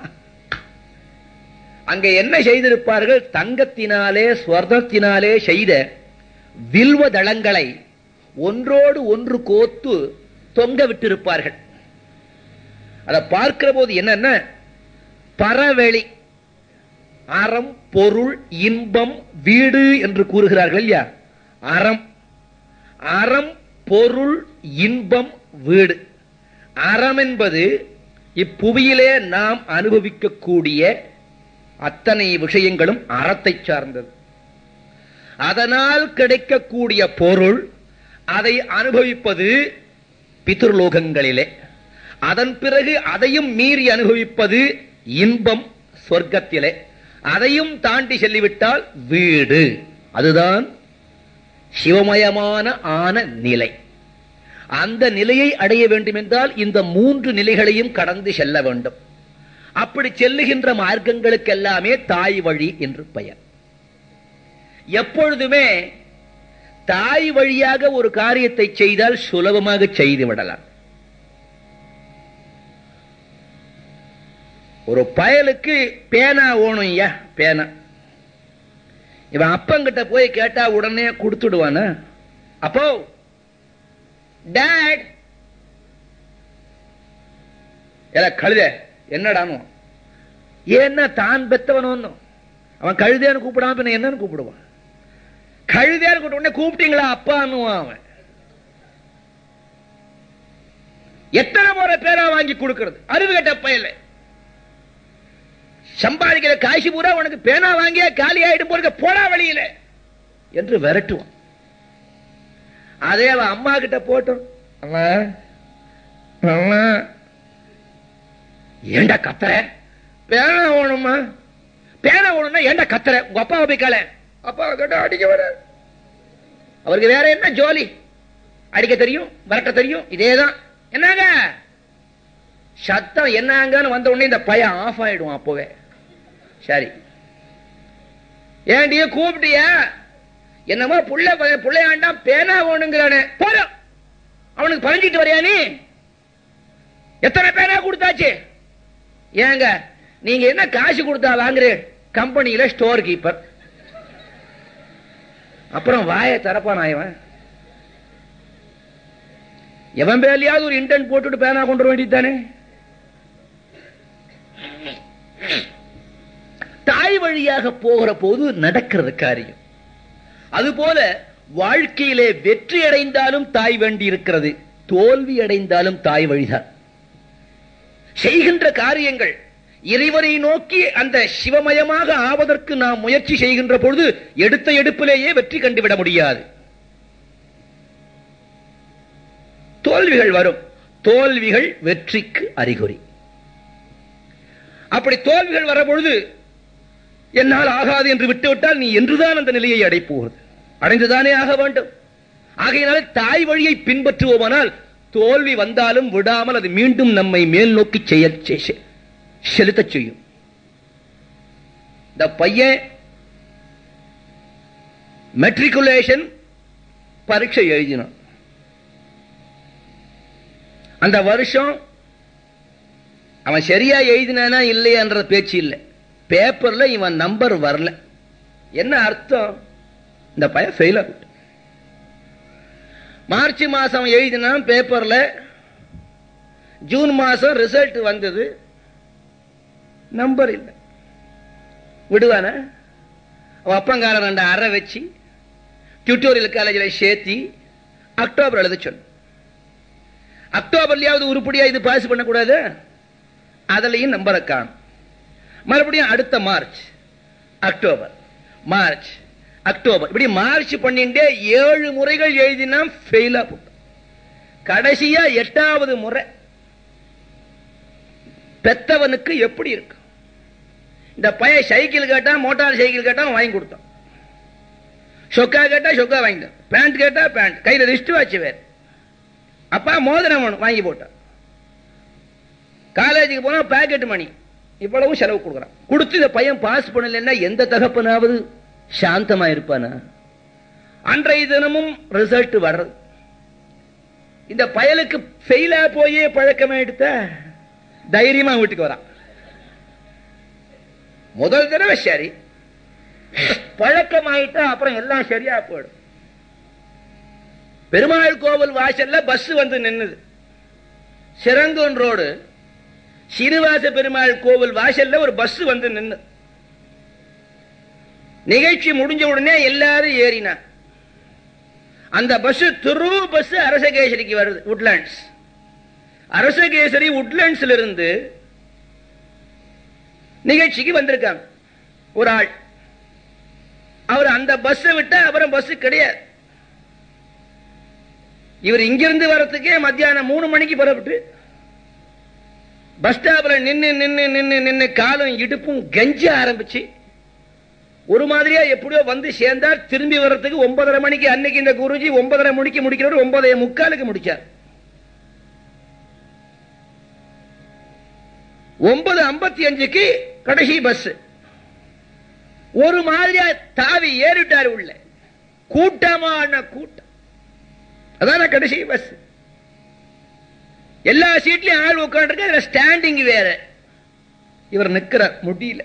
அங்க என்ன செய்திருப்பார்கள் தங்கத்தினாலே ஸ்வர்ணத்தினாலே செய்த வில்வ தளங்களை ஒன்றோடு ஒன்று கோத்து தொங்க விட்டிருப்பார்கள் அதை பார்க்கிற போது என்னன்னா பரவெளி அறம் பொருள் இன்பம் வீடு என்று கூறுகிறார்கள் இல்லையா அறம் அறம் பொருள் இன்பம் வீடு அறம் என்பது இப்புவியிலே நாம் அனுபவிக்கக்கூடிய அத்தனை விஷயங்களும் அறத்தை சார்ந்தது அதனால் கிடைக்கக்கூடிய பொருள் அதை அனுபவிப்பது பித்ருலோகங்களிலே அதன் பிறகு அதையும் மீறி அனுபவிப்பது இன்பம் சொர்க்கத்திலே அதையும் தாண்டி செல்லிவிட்டால் வீடு அதுதான் சிவமயமான ஆன நிலை அந்த நிலையை அடைய வேண்டும் என்றால் இந்த மூன்று நிலைகளையும் கடந்து செல்ல வேண்டும் அப்படி செல்லுகின்ற மார்க்கங்களுக்கு எல்லாமே தாய் வழி என்று பெயர் எப்பொழுதுமே தாய் வழியாக ஒரு காரியத்தை செய்தால் சுலபமாக செய்து விடலாம் ஒரு பயலுக்கு பேனா ஓணும் ஐயா பேனா இவன் அப்பங்கிட்ட போய் கேட்டா உடனே கொடுத்துடுவானா அப்போ டேட் எல கழுத என்னடானோ ஏன்னா தான் பெத்தவனோ அவன் கழுதேன்னு கூப்பிடாம பின்ன என்னன்னு கூப்பிடுவான் கழுதேன்னு கூப்பிட்ட உடனே கூப்பிட்டீங்களா அப்பான்னுவான் அவன் எத்தனை முறை பேரா வாங்கி கொடுக்கிறது அறிவு கட்ட பயல சம்பாதிக்கிற காசு பூரா உனக்கு பேனா வாங்கியா காலி ஆயிட்டு போறத போடா வழியில என்று விரட்டுவான் அதே அவன் அம்மா கிட்ட போட்டோம் அம்மா அம்மா ஏண்டா கத்துற பேனா ஓணுமா பேனா ஓணும்னா ஏண்டா கத்துற உங்க அப்பாவை போய் கால அப்பா கிட்ட அடிக்க வர அவருக்கு வேற என்ன ஜோலி அடிக்க தெரியும் விரட்ட தெரியும் இதேதான் என்னங்க சத்தம் என்னங்கன்னு வந்த உடனே இந்த பையன் ஆஃப் ஆயிடுவான் அப்பவே சரி ஏண்டிய கூப்பிட்டிய என்னமோ புள்ள புள்ளையாண்டா பேனா ஓணுங்கிறானே போதும் அவனுக்கு பறிஞ்சிட்டு வரையா நீ எத்தனை பேரா கொடுத்தாச்சு ஏங்க நீங்க என்ன காசு கொடுத்தா வாங்குறீங்க கம்பெனியில ஸ்டோர் கீப்பர் அப்புறம் வாயை திறப்பான் இவன் எவன் பேர்லயாவது ஒரு இன்டென்ட் போட்டுட்டு பேனா கொண்டு வர வேண்டியதானே தாய் வழியாக போகிற போது நடக்கிறது காரியம் அதுபோல வாழ்க்கையிலே வெற்றி அடைந்தாலும் தாய் வேண்டி இருக்கிறது தோல்வி அடைந்தாலும் தாய் வழிதான் செய்கின்ற காரியங்கள் இறைவனை நோக்கி அந்த சிவமயமாக ஆவதற்கு நாம் முயற்சி செய்கின்ற பொழுது எடுத்த எடுப்பிலேயே வெற்றி கண்டுவிட முடியாது தோல்விகள் வரும் தோல்விகள் வெற்றிக்கு அறிகுறி அப்படி தோல்விகள் வர பொழுது என்னால் ஆகாது என்று விட்டுவிட்டால் நீ என்றுதான் அந்த நிலையை அடைப்போகிறது அடைந்துதானே ஆக வேண்டும் ஆகையினால் தாய் வழியை பின்பற்றுவோமானால் தோல்வி வந்தாலும் விடாமல் அது மீண்டும் நம்மை மேல் நோக்கி செய்ய செ- செலுத்தச் செய்யும் இந்த பையன் மெட்ரிகுலேஷன் பரீட்சை எழுதினான் அந்த வருஷம் அவன் சரியா எழுதினானா இல்லையான்ற பேச்சு இல்லை பேப்பர்ல இவன் நம்பர் வரல என்ன அர்த்தம் இந்த பையன் ஃபெயில் ஆகிட்டு மார்ச் மாசம் எழுதினான் பேப்பர்ல ஜூன் மாசம் ரிசல்ட் வந்தது நம்பர் இல்லை விடுவான அவன் அப்பங்காரன் ரெண்டு அறை வச்சு டியூட்டோரியல் காலேஜில் சேர்த்தி அக்டோபர் எழுத சொன்ன அக்டோபர்லயாவது உருப்படியா இது பாஸ் பண்ணக்கூடாது அதுலயும் நம்பரை காணும் மறுபடியும் அடுத்த மார்ச் அக்டோபர் மார்ச் அக்டோபர் இப்படி மார்ச் பண்ணிட்டே ஏழு முறைகள் எழுதினா ஃபெயிலா போட்டு கடைசியா எட்டாவது முறை பெத்தவனுக்கு எப்படி இருக்கு இந்த பையன் சைக்கிள் கேட்டா மோட்டார் சைக்கிள் கேட்டா வாங்கி கொடுத்தான் சொக்கா கேட்டா சொக்கா வாங்கிட்டான் பேண்ட் கேட்டா பேண்ட் கையில ரிஸ்ட் வாட்ச் வேற அப்பா மோதிரம் வேணும் வாங்கி போட்டான் காலேஜுக்கு போனா பாக்கெட் மணி இவ்வளவும் செலவு கொடுக்குறான் கொடுத்து இந்த பையன் பாஸ் பண்ணலன்னா எந்த தகப்பனாவது சாந்தமா இருப்பானா அன்றைய தினமும் ரிசல்ட் வர்றது இந்த பயலுக்கு ஃபெயிலா போயே பழக்கமா எடுத்த தைரியமா வீட்டுக்கு வரான் முதல் தடவை சரி பழக்கமாயிட்டா அப்புறம் எல்லாம் சரியா போயிடும் பெருமாள் கோவில் வாசல்ல பஸ் வந்து நின்னுது சிறந்தோன் ரோடு சிறுவாச பெருமாள் கோவில் வாசல்ல ஒரு பஸ் வந்து நின்னு நிகழ்ச்சி முடிஞ்ச உடனே எல்லாரும் ஏறினா அந்த பஸ் துரு பஸ் அரசகேசரிக்கு வருது உட்லாண்ட்ஸ் அரசகேசரி உட்லாண்ட்ஸ்ல இருந்து நிகழ்ச்சிக்கு வந்திருக்காங்க ஒரு ஆள் அவர் அந்த பஸ்ஸை விட்டா அப்புறம் பஸ் கிடையாது இவர் இங்கிருந்து வர்றதுக்கே மத்தியானம் மூணு மணிக்கு புறப்பட்டு பஸ் ஸ்டாப்ல நின்னு நின்னு நின்னு நின்னு காலும் இடுப்பும் கெஞ்ச ஆரம்பிச்சு ஒரு மாதிரியா எப்படியோ வந்து சேர்ந்தார் திரும்பி வர்றதுக்கு ஒன்பதரை மணிக்கு அன்னைக்கு இந்த குருஜி ஒன்பதரை மணிக்கு முடிக்கிறவர் ஒன்பதே முக்காலுக்கு முடிச்சார் ஒன்பது ஐம்பத்தி அஞ்சுக்கு கடைசி பஸ் ஒரு மாதிரியா தாவி ஏறிட்டாரு உள்ள கூட்டமான கூட்டம் அதான கடைசி பஸ் எல்லா சீட்லயும் ஆள் உட்காந்துருக்கு அதுல ஸ்டாண்டிங் வேற இவர் நிக்கிறார் முடியல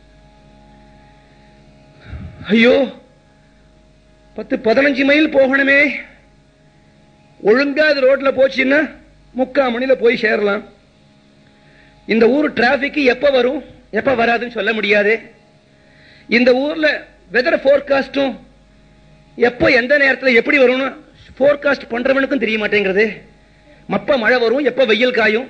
ஐயோ பத்து பதினஞ்சு மைல் போகணுமே ஒழுங்கா அது ரோட்ல போச்சுன்னா முக்கால் மணில போய் சேரலாம் இந்த ஊர் டிராபிக் எப்ப வரும் எப்ப வராதுன்னு சொல்ல முடியாது இந்த ஊர்ல வெதர் போர்காஸ்டும் எப்போ எந்த நேரத்தில் எப்படி வரும்னு போர்காஸ்ட் பண்றவனுக்கும் தெரிய மாட்டேங்கிறது மப்ப மழை வரும் எப்ப வெயில் காயும்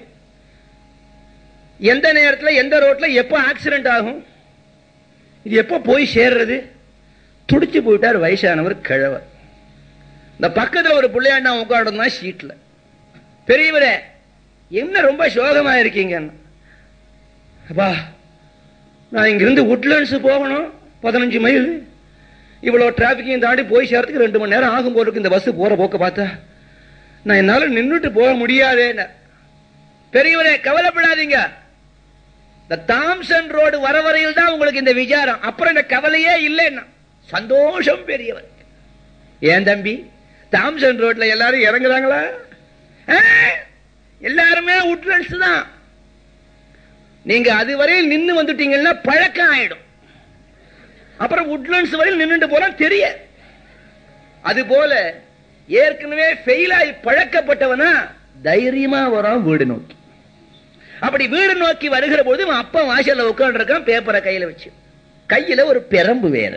எந்த நேரத்தில் எந்த ரோட்ல எப்ப ஆக்சிடென்ட் ஆகும் இது எப்ப போய் சேர்றது துடிச்சு போயிட்டார் வயசானவர் கிழவர் இந்த பக்கத்துல ஒரு பிள்ளையாண்டா உட்காந்துருந்தா சீட்ல பெரியவரே என்ன ரொம்ப சோகமா இருக்கீங்க அப்பா நான் இங்கிருந்து உட்லண்ட்ஸ் போகணும் பதினஞ்சு மைல் இவ்வளவு டிராபிக்கையும் தாண்டி போய் சேர்றதுக்கு ரெண்டு மணி நேரம் ஆகும் போல இந்த பஸ் போற போக்க பார்த்தா நான் என்னால நின்றுட்டு போக முடியாதேன்னு பெரியவரே கவலைப்படாதீங்க இந்த தாம்சன் ரோடு வர வரையில் தான் உங்களுக்கு இந்த விசாரம் அப்புறம் இந்த கவலையே இல்லைன்னா சந்தோஷம் பெரியவர் ஏன் தம்பி தாம்சன் ரோட்ல எல்லாரும் இறங்குறாங்களா ஆ, எல்லாருமே உட்லன்ஸ் தான் நீங்க அது வரையில் நின்னு வந்துட்டீங்கன்னா பழக்கம் ஆயிடும் அப்புறம் உட்லன்ஸ் வரையில் நின்னுட்டு போனா தெரிய அது போல ஏற்கனவே ஃபெயில் ஆகி பழக்கப்பட்டவனா தைரியமா வரான் வீடு நோக்கி அப்படி வீடு நோக்கி வருகிற போது அவன் அப்பா வாசல்ல உட்கார்ந்து இருக்கான் பேப்பரை கையில வச்சு கையில ஒரு பெரம்பு வேற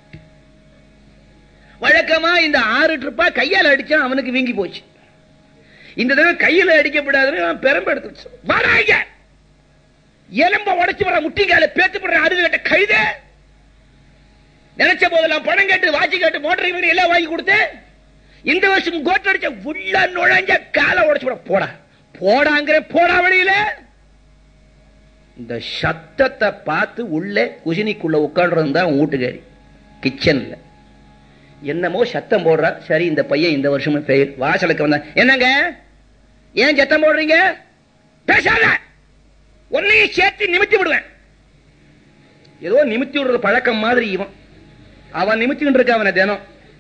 வழக்கமா இந்த ஆறு ட்ரிப்பா கையால அடிச்சான் அவனுக்கு வீங்கி போச்சு இந்த தடவை கையில அடிக்கப்படாதுன்னு அவன் பெரம்பு எடுத்து வச்சு வராங்க எலும்ப உடைச்சு வர முட்டிங்கால பேத்து போடுற அருகு கட்ட கழுத நினைச்ச போதெல்லாம் பணம் கேட்டு வாட்சி கேட்டு மோட்டர் வீடு எல்லாம் வாங்கி கொடுத்து இந்த வருஷம் கோட்டை அடிச்ச உள்ள நுழைஞ்ச காலை உடைச்சு விட போடா போடாங்கிற போடா வழியில இந்த சத்தத்தை பார்த்து உள்ள குசினிக்குள்ள உட்காடுறது தான் வீட்டுக்காரி கிச்சன்ல என்னமோ சத்தம் போடுறா சரி இந்த பையன் இந்த வருஷமும் ஃபெயில் வாசலுக்கு வந்தா என்னங்க ஏன் சத்தம் போடுறீங்க பேசாத உன்னையும் சேர்த்து நிமித்தி விடுவேன் ஏதோ நிமித்தி விடுற பழக்கம் மாதிரி இவன் அவன் நிமித்திக்கிட்டு இருக்க அவனை தினம்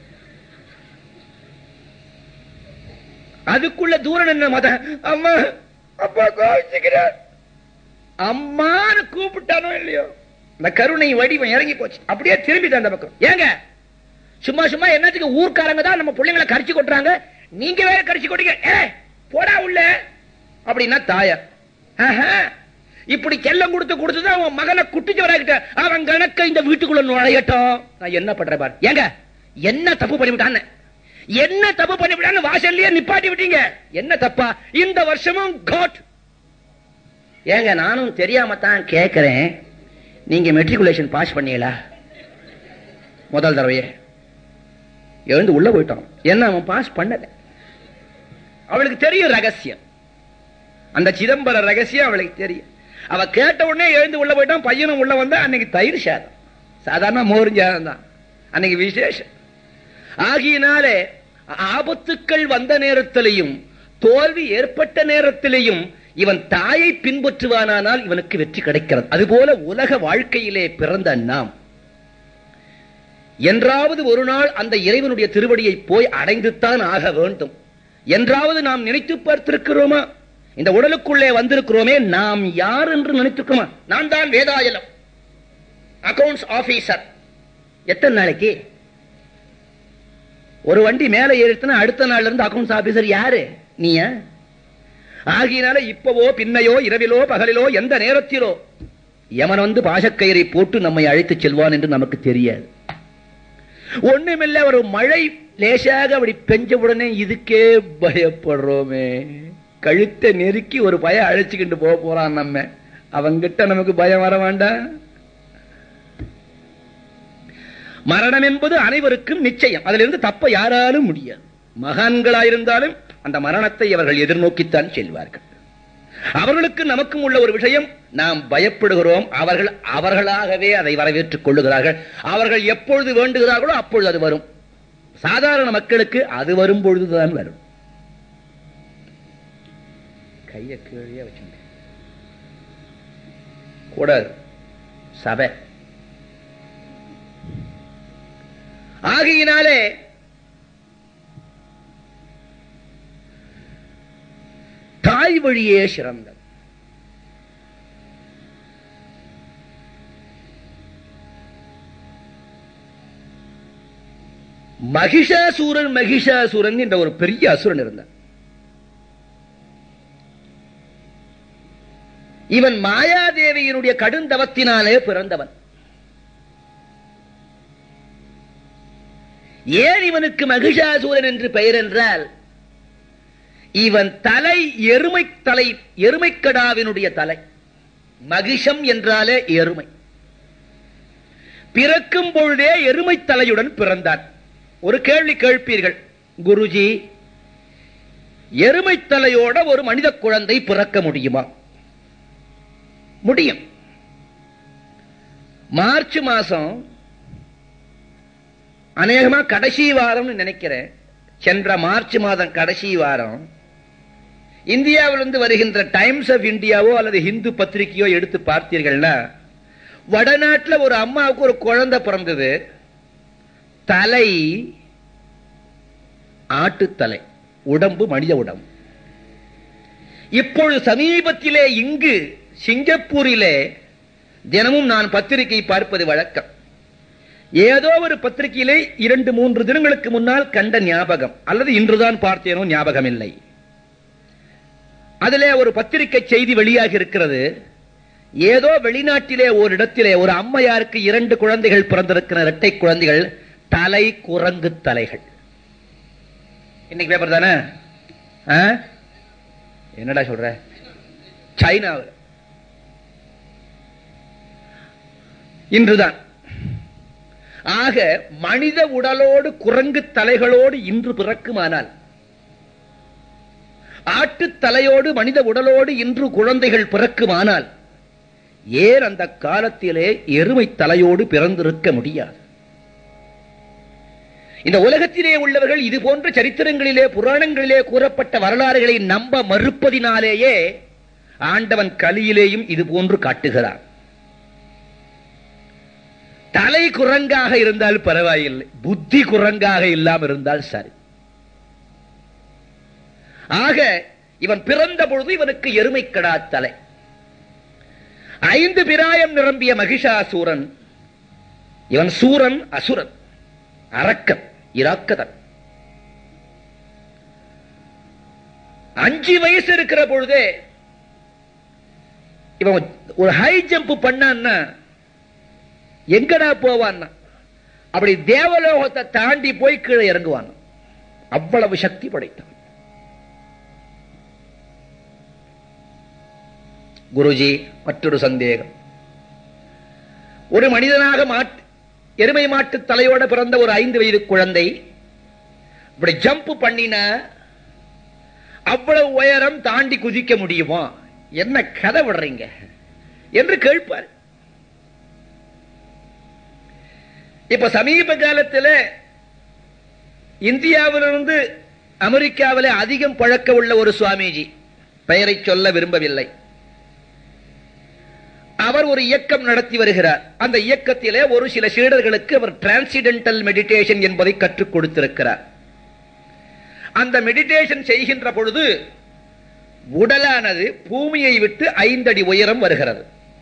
அதுக்குள்ள தூரம் என்ன மத அம்மா அப்பா கோவிச்சுக்கிறார் அம்மான்னு கூப்பிட்டானோ இல்லையோ இந்த கருணை வடிவம் இறங்கி போச்சு அப்படியே திரும்பிட்டான் அந்த பக்கம் ஏங்க சும்மா சும்மா என்னத்துக்கு ஊர்க்காரங்க தான் நம்ம பிள்ளைங்களை கரிச்சு கொட்டுறாங்க நீங்க வேற கரிச்சு கொட்டீங்க ஏ போடா உள்ள அப்படின்னா தாயார் ஆஹா, இப்படி செல்லம் கொடுத்து கொடுத்துதான் அவன் மகனை குட்டிச்சு வராக்கிட்ட அவன் கணக்க இந்த வீட்டுக்குள்ள நுழையட்டும் நான் என்ன பண்றேன் பாரு ஏங்க என்ன தப்பு பண்ணிவிட்டான்னு என்ன தப்பு பண்ணிவிட்டான்னு வாசல்லயே நிப்பாட்டி விட்டீங்க என்ன தப்பா இந்த வருஷமும் கோட் ஏங்க நானும் தெரியாம தான் கேட்கிறேன் நீங்க மெட்ரிகுலேஷன் பாஸ் பண்ணீங்களா முதல் தடவையே எழுந்து உள்ள போயிட்டான் என்ன அவன் பாஸ் பண்ணல அவளுக்கு தெரியும் ரகசியம் அந்த சிதம்பர ரகசியம் அவளுக்கு தெரியும் அவ கேட்ட உடனே எழுந்து உள்ள போயிட்டான் பையனும் உள்ள வந்தா அன்னைக்கு தயிர் சாதம் சாதாரண மோரும் சாதம் தான் அன்னைக்கு விசேஷம் ஆகியனாலே ஆபத்துக்கள் வந்த நேரத்திலையும் தோல்வி ஏற்பட்ட நேரத்திலையும் இவன் தாயை பின்பற்றுவானானால் இவனுக்கு வெற்றி கிடைக்கிறது அதுபோல உலக வாழ்க்கையிலே பிறந்த நாம் என்றாவது ஒரு நாள் அந்த இறைவனுடைய திருவடியை போய் அடைந்துத்தான் ஆக வேண்டும் என்றாவது நாம் நினைத்து பார்த்திருக்கிறோமா இந்த உடலுக்குள்ளே வந்திருக்கிறோமே நாம் யார் என்று நினைத்திருக்கிறோமா நான் தான் வேதாயலம் அக்கவுண்ட்ஸ் ஆபீசர் எத்தனை நாளைக்கு ஒரு வண்டி மேல ஏறிச்சுன்னா அடுத்த நாள்ல இருந்து அக்கவுண்ட்ஸ் ஆபீசர் யாரு நீயா ஆகியனால இப்பவோ பின்னையோ இரவிலோ பகலிலோ எந்த நேரத்திலோ யமன் வந்து பாசக்கயிறை போட்டு நம்மை அழைத்து செல்வான் என்று நமக்கு தெரியாது ஒண்ணுமில்ல ஒரு மழை லேசாக அப்படி பெஞ்ச உடனே இதுக்கே பயப்படுறோமே கழுத்தை நெருக்கி ஒரு பய அழைச்சுக்கிட்டு போக போறான் நம்ம அவங்கிட்ட நமக்கு பயம் வர வேண்டாம் மரணம் என்பது அனைவருக்கும் நிச்சயம் அதிலிருந்து தப்ப யாராலும் முடியாது மகான்களாயிருந்தாலும் அந்த மரணத்தை அவர்கள் எதிர்நோக்கித்தான் செல்வார்கள் அவர்களுக்கு நமக்கும் உள்ள ஒரு விஷயம் நாம் பயப்படுகிறோம் அவர்கள் அவர்களாகவே அதை வரவேற்றுக் கொள்ளுகிறார்கள் அவர்கள் எப்பொழுது வேண்டுகிறார்களோ அப்பொழுது அது வரும் சாதாரண மக்களுக்கு அது வரும் பொழுதுதான் வரும் கைய கீழே வச்சுங்க கூடாது சபை ஆகையினாலே தாய் வழியே சிறந்தது மகிஷாசூரன் மகிஷாசூரன் என்ற ஒரு பெரிய அசுரன் இருந்தான் இவன் மாயாதேவியினுடைய கடுந்தவத்தினாலே பிறந்தவன் ஏன் இவனுக்கு மகிஷாசூரன் என்று பெயர் என்றால் இவன் தலை எருமை தலை எருமைக்கடாவினுடைய தலை மகிஷம் என்றாலே எருமை பிறக்கும் பொழுதே எருமை தலையுடன் பிறந்தான் ஒரு கேள்வி கேட்பீர்கள் குருஜி எருமை தலையோட ஒரு மனித குழந்தை பிறக்க முடியுமா முடியும் மார்ச் மாசம் அநேகமா கடைசி வாரம்னு நினைக்கிறேன் சென்ற மார்ச் மாதம் கடைசி வாரம் இந்தியாவிலிருந்து வருகின்ற டைம்ஸ் ஆஃப் இந்தியாவோ அல்லது ஹிந்து பத்திரிகையோ எடுத்து பார்த்தீர்கள்னா வடநாட்டில் ஒரு அம்மாவுக்கு ஒரு குழந்தை பிறந்தது தலை ஆட்டுத்தலை உடம்பு மனித உடம்பு இப்பொழுது சமீபத்திலே இங்கு சிங்கப்பூரிலே தினமும் நான் பத்திரிகை பார்ப்பது வழக்கம் ஏதோ ஒரு பத்திரிகையிலே இரண்டு மூன்று தினங்களுக்கு முன்னால் கண்ட ஞாபகம் அல்லது இன்றுதான் பார்த்தேனோ ஞாபகம் இல்லை அதிலே ஒரு பத்திரிகை செய்தி வெளியாகி இருக்கிறது ஏதோ வெளிநாட்டிலே ஒரு இடத்திலே ஒரு அம்மையாருக்கு இரண்டு குழந்தைகள் பிறந்திருக்கிற இரட்டை குழந்தைகள் தலை குரங்கு தலைகள் இன்னைக்கு பேப்பர் தானே ஆ? என்னடா சொல்ற சைனாவில் இன்றுதான் ஆக மனித உடலோடு குரங்கு தலைகளோடு இன்று பிறக்குமானால் ஆட்டு தலையோடு மனித உடலோடு இன்று குழந்தைகள் பிறக்குமானால் ஏன் அந்த காலத்திலே எருமை தலையோடு பிறந்திருக்க முடியாது இந்த உலகத்திலே உள்ளவர்கள் இது போன்ற சரித்திரங்களிலே புராணங்களிலே கூறப்பட்ட வரலாறுகளை நம்ப மறுப்பதினாலேயே ஆண்டவன் கலியிலேயும் இது போன்று காட்டுகிறான் தலை குரங்காக இருந்தால் பரவாயில்லை புத்தி குரங்காக இல்லாமல் இருந்தால் சரி ஆக இவன் பிறந்த பொழுது இவனுக்கு எருமைக்கடா தலை ஐந்து பிராயம் நிரம்பிய மகிஷாசூரன் இவன் சூரன் அசுரன் அரக்கன் இராக்கதன் அஞ்சு வயசு இருக்கிற பொழுதே இவன் ஒரு ஹை ஜம்ப் பண்ணான்னா எங்கடா போவான்னா அப்படி தேவலோகத்தை தாண்டி போய் கீழே இறங்குவான் அவ்வளவு சக்தி படைத்தான் குருஜி மற்றொரு சந்தேகம் ஒரு மனிதனாக மாட்டு எருமை மாட்டு தலையோட பிறந்த ஒரு ஐந்து வயது குழந்தை இப்படி ஜம்ப் பண்ணின அவ்வளவு உயரம் தாண்டி குதிக்க முடியுமா என்ன கதை விடுறீங்க என்று கேட்பார் இப்ப சமீப காலத்தில் இந்தியாவிலிருந்து அமெரிக்காவில் அதிகம் பழக்க உள்ள ஒரு சுவாமிஜி பெயரை சொல்ல விரும்பவில்லை அவர் ஒரு இயக்கம் நடத்தி வருகிறார் அந்த இயக்கத்திலே ஒரு சில சீடர்களுக்கு அவர் டிரான்சிடென்டல் மெடிடேஷன் என்பதை கற்றுக் கொடுத்திருக்கிறார் அந்த மெடிடேஷன் செய்கின்ற பொழுது உடலானது பூமியை விட்டு ஐந்தடி உயரம் வருகிறது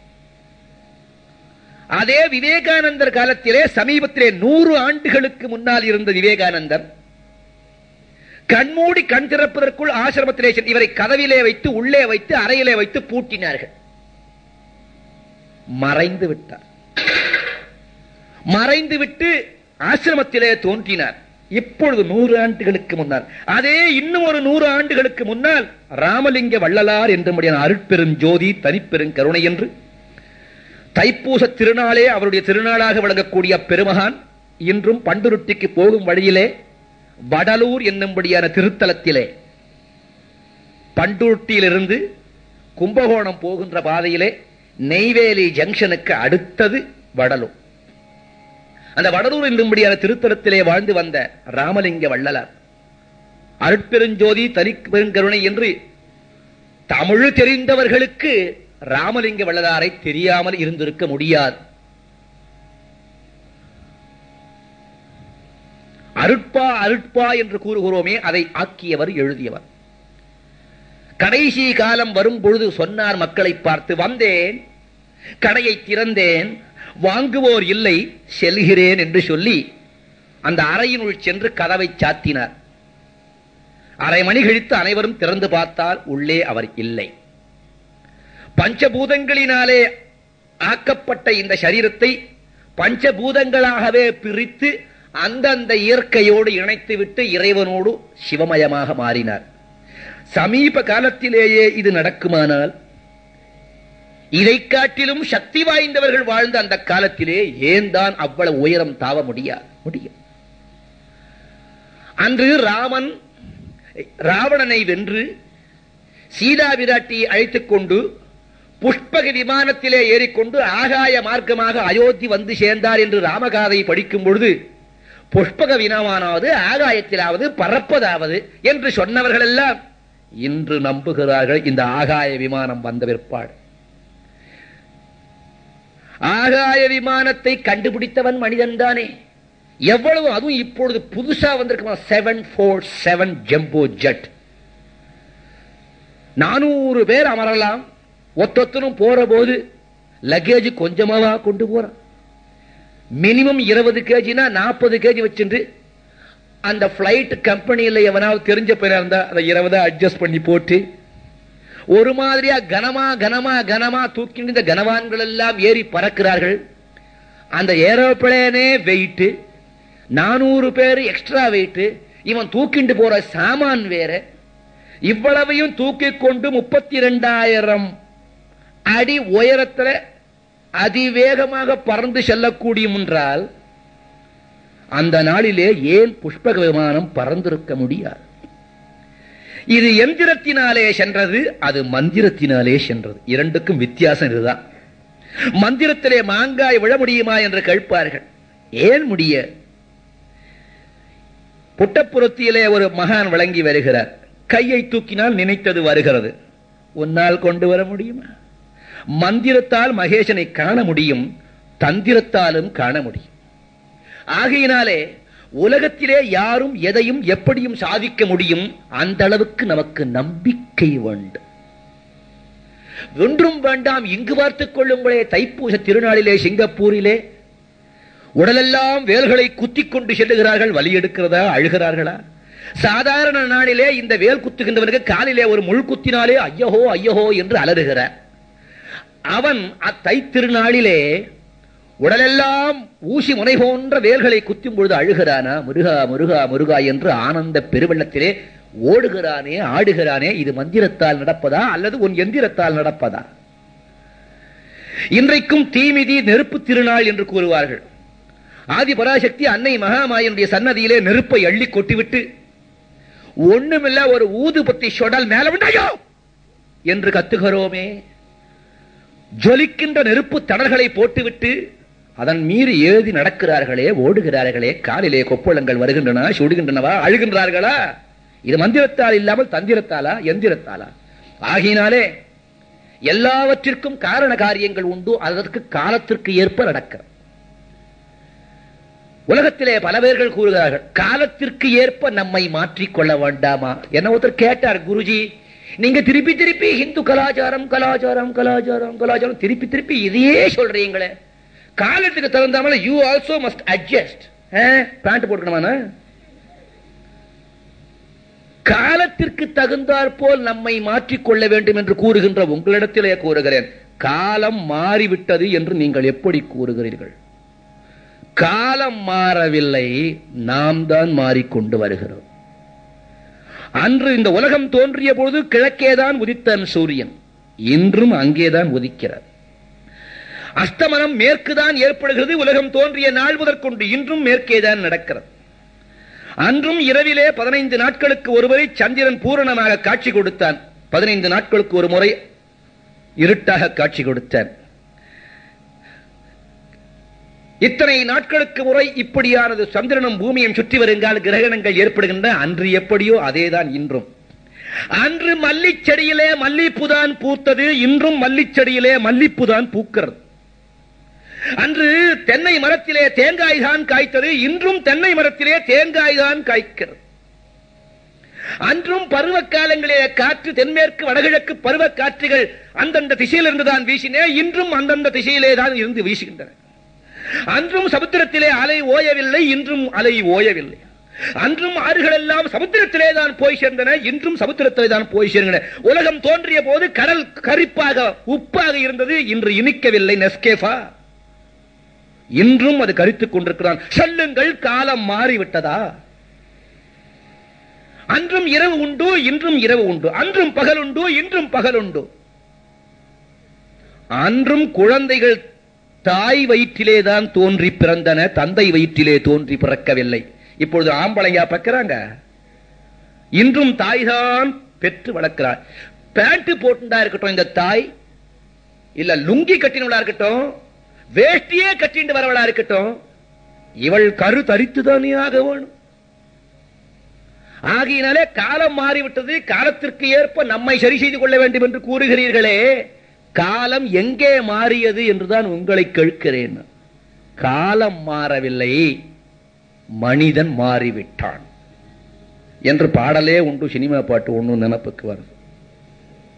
அதே விவேகானந்தர் காலத்திலே சமீபத்திலே நூறு ஆண்டுகளுக்கு முன்னால் இருந்த விவேகானந்தர் கண்மூடி கண் திறப்பதற்குள் ஆசிரமத்திலே சென்று இவரை கதவிலே வைத்து உள்ளே வைத்து அறையிலே வைத்து பூட்டினார்கள் மறைந்து விட்டார் மறைந்து விட்டு ஆசிரமத்திலே தோன்றினார் இப்பொழுது நூறு ஆண்டுகளுக்கு முன்னால் அதே இன்னும் ஒரு நூறு ஆண்டுகளுக்கு முன்னால் ராமலிங்க வள்ளலார் என்றும்படியான அருட்பெரும் ஜோதி தனிப்பெரும் கருணை என்று தைப்பூச திருநாளே அவருடைய திருநாளாக விளங்கக்கூடிய பெருமகான் இன்றும் பண்டுருட்டிக்கு போகும் வழியிலே வடலூர் என்னும்படியான திருத்தலத்திலே பண்டுருட்டியிலிருந்து கும்பகோணம் போகின்ற பாதையிலே நெய்வேலி ஜங்ஷனுக்கு அடுத்தது வடலூர் அந்த வடலூர் என்னும்படியான திருத்தலத்திலே வாழ்ந்து வந்த ராமலிங்க வள்ளலார் அருட்பெருஞ்சோதி தனிப்பெருங்கருணை என்று தமிழ் தெரிந்தவர்களுக்கு ராமலிங்க வள்ளலாரை தெரியாமல் இருந்திருக்க முடியாது அருட்பா அருட்பா என்று கூறுகிறோமே அதை ஆக்கியவர் எழுதியவர் கடைசி காலம் வரும் பொழுது சொன்னார் மக்களை பார்த்து வந்தேன் கடையை திறந்தேன் வாங்குவோர் இல்லை செல்கிறேன் என்று சொல்லி அந்த அறையினுள் சென்று கதவை சாத்தினார் அரை மணி கழித்து அனைவரும் திறந்து பார்த்தால் உள்ளே அவர் இல்லை பஞ்சபூதங்களினாலே ஆக்கப்பட்ட இந்த சரீரத்தை பஞ்சபூதங்களாகவே பிரித்து அந்தந்த இயற்கையோடு இணைத்து விட்டு இறைவனோடு சிவமயமாக மாறினார் சமீப காலத்திலேயே இது நடக்குமானால் இதை காட்டிலும் சக்தி வாய்ந்தவர்கள் வாழ்ந்த அந்த காலத்திலே ஏன் தான் அவ்வளவு உயரம் தாவ முடியாது முடியும் அன்று ராமன் ராவணனை வென்று சீதா விராட்டியை அழைத்துக் கொண்டு புஷ்பக விமானத்திலே ஏறிக்கொண்டு ஆகாய மார்க்கமாக அயோத்தி வந்து சேர்ந்தார் என்று ராமகாதை படிக்கும் பொழுது புஷ்பக விமானாவது ஆகாயத்திலாவது பறப்பதாவது என்று சொன்னவர்கள் எல்லாம் இன்று நம்புகிறார்கள் இந்த ஆகாய விமானம் வந்த பிற்பாடு ஆகாய விமானத்தை கண்டுபிடித்தவன் மனிதன் தானே எவ்வளவு அதுவும் இப்பொழுது புதுசா வந்திருக்குமா seven four seven jumbo jet நானூறு பேர் அமரலாம் ஒத்தொத்தனும் போற போது லக்கேஜ் கொஞ்சமாவா கொண்டு போறான் மினிமம் இருபது கேஜினா நாற்பது கேஜி வச்சுட்டு அந்த பிளைட் கம்பெனியில் எவனாவது தெரிஞ்ச பேரா இருந்தா அதை இருபதா அட்ஜஸ்ட் பண்ணி போட்டு ஒரு மாதிரியா கனமா கனமா கனமா தூக்கிட்டு இந்த கனவான்கள் எல்லாம் ஏறி பறக்கிறார்கள் அந்த ஏரோப்ளேனே வெயிட் நானூறு பேர் எக்ஸ்ட்ரா வெயிட் இவன் தூக்கிட்டு போற சாமான் வேற இவ்வளவையும் தூக்கி கொண்டு முப்பத்தி ரெண்டாயிரம் அடி உயரத்துல அதிவேகமாக பறந்து செல்லக்கூடியும் என்றால் அந்த நாளிலே ஏன் புஷ்பக விமானம் பறந்திருக்க முடியாது இது எந்திரத்தினாலே சென்றது அது மந்திரத்தினாலே சென்றது இரண்டுக்கும் வித்தியாசம் இதுதான் மந்திரத்திலே மாங்காய் விழ முடியுமா என்று கேட்பார்கள் ஏன் முடிய புட்டப்புறத்திலே ஒரு மகான் விளங்கி வருகிறார் கையை தூக்கினால் நினைத்தது வருகிறது உன்னால் கொண்டு வர முடியுமா மந்திரத்தால் மகேசனை காண முடியும் தந்திரத்தாலும் காண முடியும் ஆகையினாலே உலகத்திலே யாரும் எதையும் எப்படியும் சாதிக்க முடியும் அந்த அளவுக்கு நமக்கு நம்பிக்கை வேண்டும் ஒன்றும் வேண்டாம் இங்கு பார்த்துக் கொள்ளுங்களே தைப்பூச திருநாளிலே சிங்கப்பூரிலே உடலெல்லாம் வேல்களை குத்திக் கொண்டு செல்லுகிறார்கள் வலி எடுக்கிறதா அழுகிறார்களா சாதாரண நாளிலே இந்த வேல் குத்துகின்றவனுக்கு காலிலே ஒரு முள் குத்தினாலே ஐயஹோ ஐயஹோ என்று அலறுகிறார் அவன் அத்தை திருநாளிலே உடலெல்லாம் ஊசி முனை போன்ற வேல்களை குத்தும் பொழுது அழுகிறானா முருகா முருகா முருகா என்று ஆனந்த பெருவெள்ளத்திலே ஓடுகிறானே ஆடுகிறானே இது மந்திரத்தால் நடப்பதா அல்லது உன் எந்திரத்தால் நடப்பதா இன்றைக்கும் தீமிதி நெருப்பு திருநாள் என்று கூறுவார்கள் ஆதி பராசக்தி அன்னை மகாமாயனுடைய சன்னதியிலே நெருப்பை அள்ளி கொட்டிவிட்டு ஒண்ணுமில்ல ஒரு ஊதுபத்தி சொடல் மேல விட்டாயோ என்று கத்துகிறோமே ஜொலிக்கின்ற நெருப்பு தடல்களை போட்டுவிட்டு அதன் மீறி ஏதி நடக்கிறார்களே ஓடுகிறார்களே காலிலே கொப்பளங்கள் வருகின்றன சுடுகின்றனவா அழுகின்றார்களா இது மந்திரத்தால் இல்லாமல் தந்திரத்தாலா எந்திரத்தாலா ஆகினாலே எல்லாவற்றிற்கும் காரண காரியங்கள் உண்டு அதற்கு காலத்திற்கு ஏற்ப நடக்க உலகத்திலே பல பேர்கள் கூறுகிறார்கள் காலத்திற்கு ஏற்ப நம்மை மாற்றிக்கொள்ள வேண்டாமா என்ன ஒருத்தர் கேட்டார் குருஜி நீங்க திருப்பி திருப்பி இந்து கலாச்சாரம் கலாச்சாரம் கலாச்சாரம் கலாச்சாரம் திருப்பி திருப்பி இதையே சொல்றீங்களே காலத்துக்கு தகுந்தாமல் you also must adjust pant போட்டுக்கணுமா காலத்திற்கு தகுந்தாற் போல் நம்மை மாற்றிக்கொள்ள வேண்டும் என்று கூறுகின்ற உங்களிடத்திலே கூறுகிறேன் காலம் மாறிவிட்டது என்று நீங்கள் எப்படி கூறுகிறீர்கள் காலம் மாறவில்லை நாம் தான் மாறிக்கொண்டு வருகிறோம் அன்று இந்த உலகம் தோன்றிய பொழுது கிழக்கேதான் உதித்தான் சூரியன் இன்றும் அங்கேதான் உதிக்கிறார் அஸ்தமனம் மேற்குதான் ஏற்படுகிறது உலகம் தோன்றிய நாள் முதற்கொண்டு இன்றும் மேற்கேதான் நடக்கிறது அன்றும் இரவிலே பதினைந்து நாட்களுக்கு ஒருமுறை சந்திரன் பூரணமாக காட்சி கொடுத்தான் பதினைந்து நாட்களுக்கு ஒரு முறை இருட்டாக காட்சி கொடுத்தான் இத்தனை நாட்களுக்கு முறை இப்படியானது சந்திரனும் பூமியும் சுற்றி வருங்கால் கிரகணங்கள் ஏற்படுகின்ற அன்று எப்படியோ அதேதான் இன்றும் அன்று மல்லிச்செடியிலே மல்லிப்புதான் பூத்தது இன்றும் மல்லிச்செடியிலே மல்லிப்புதான் பூக்கிறது அன்று தென்னை மரத்திலே தேங்காய் தான் காய்த்தது இன்றும் தென்னை மரத்திலே தேங்காய் தான் காய்க்கிறது அன்றும் பருவ காலங்களிலே காற்று தென்மேற்கு வடகிழக்கு பருவ காற்றுகள் அந்தந்த திசையிலிருந்து தான் வீசினே இன்றும் அந்தந்த திசையிலே தான் இருந்து வீசுகின்றன அன்றும் சமுத்திரத்திலே அலை ஓயவில்லை இன்றும் அலை ஓயவில்லை அன்றும் ஆறுகள் எல்லாம் சமுத்திரத்திலே தான் போய் சேர்ந்தன இன்றும் சமுத்திரத்திலே தான் போய் சேர்ந்தன உலகம் தோன்றிய போது கடல் கரிப்பாக உப்பாக இருந்தது இன்று இனிக்கவில்லை நெஸ்கேஃபா இன்றும் அது கரித்துக் கொண்டிருக்கிறான் சொல்லுங்கள் காலம் மாறிவிட்டதா அன்றும் இரவு உண்டு இன்றும் இரவு உண்டு அன்றும் பகல் உண்டு இன்றும் பகல் உண்டு அன்றும் குழந்தைகள் தாய் வயிற்றிலே தான் தோன்றி பிறந்தன தந்தை வயிற்றிலே தோன்றி பிறக்கவில்லை இப்பொழுது ஆம்பளையா பக்கிறாங்க இன்றும் தாய்தான் பெற்று வளர்க்கிறார் பேண்ட் போட்டுண்டா இருக்கட்டும் இந்த தாய் இல்ல லுங்கி கட்டினவளா இருக்கட்டும் வேஷ்டியே கட்டிட்டு வரவளா இருக்கட்டும் இவள் கரு தரித்துதானே ஆக வேணும் ஆகையினாலே காலம் மாறிவிட்டது காலத்திற்கு ஏற்ப நம்மை சரி செய்து கொள்ள வேண்டும் என்று கூறுகிறீர்களே காலம் எங்கே மாறியது என்றுதான் உங்களை கேட்கிறேன் காலம் மாறவில்லை மனிதன் மாறிவிட்டான் என்று பாடலே உண்டு சினிமா பாட்டு ஒன்று நினப்புக்கு வருது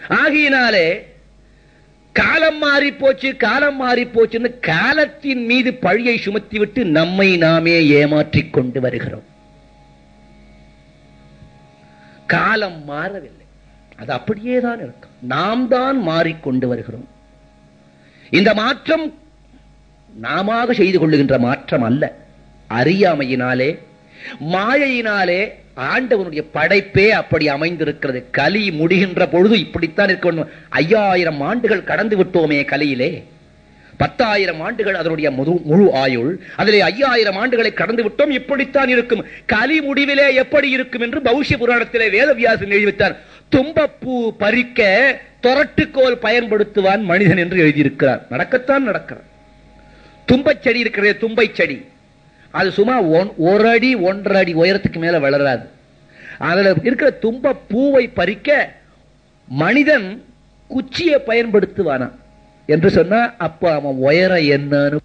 ஆகையினாலே காலம் மாறி போச்சு காலம் மாறி போச்சுன்னு காலத்தின் மீது பழியை சுமத்தி விட்டு நம்மை நாமே ஏமாற்றிக் கொண்டு வருகிறோம் காலம் மாறவில்லை அது அப்படியே தான் இருக்கும் நாம் தான் மாறிக்கொண்டு வருகிறோம் இந்த மாற்றம் நாம செய்து கொள்ளுகின்ற மாற்றம் அல்ல அறியாமையினாலே மாயையினாலே ஆண்டவனுடைய படைப்பே அப்படி அமைந்திருக்கிறது கலி முடிகின்ற பொழுது இப்படித்தான் இருக்க வேண்டும் ஐயாயிரம் ஆண்டுகள் கடந்து விட்டோமே கலியிலே பத்தாயிரம் ஆண்டுகள் அதனுடைய முழு முழு ஆயுள் அதிலே ஐயாயிரம் ஆண்டுகளை கடந்து விட்டோம் இப்படித்தான் இருக்கும் கலி முடிவிலே எப்படி இருக்கும் என்று பௌஷ்ய புராணத்திலே வேதவியாசன் எழுதிவிட்டார் தும்பப்பூ பறிக்க தொரட்டுக்கோல் பயன்படுத்துவான் மனிதன் என்று எழுதியிருக்கிறார் நடக்கத்தான் நடக்கிறார் தும்பச் செடி இருக்கிறது தும்பை செடி அது சும்மா ஒன்- ஒரு அடி ஒன்றரை அடி உயரத்துக்கு மேல வளராது அதுல இருக்கிற தும்ப பூவை பறிக்க மனிதன் குச்சியை பயன்படுத்துவானா என்று சொன்னா அப்ப அவன் உயரம் என்னன்னு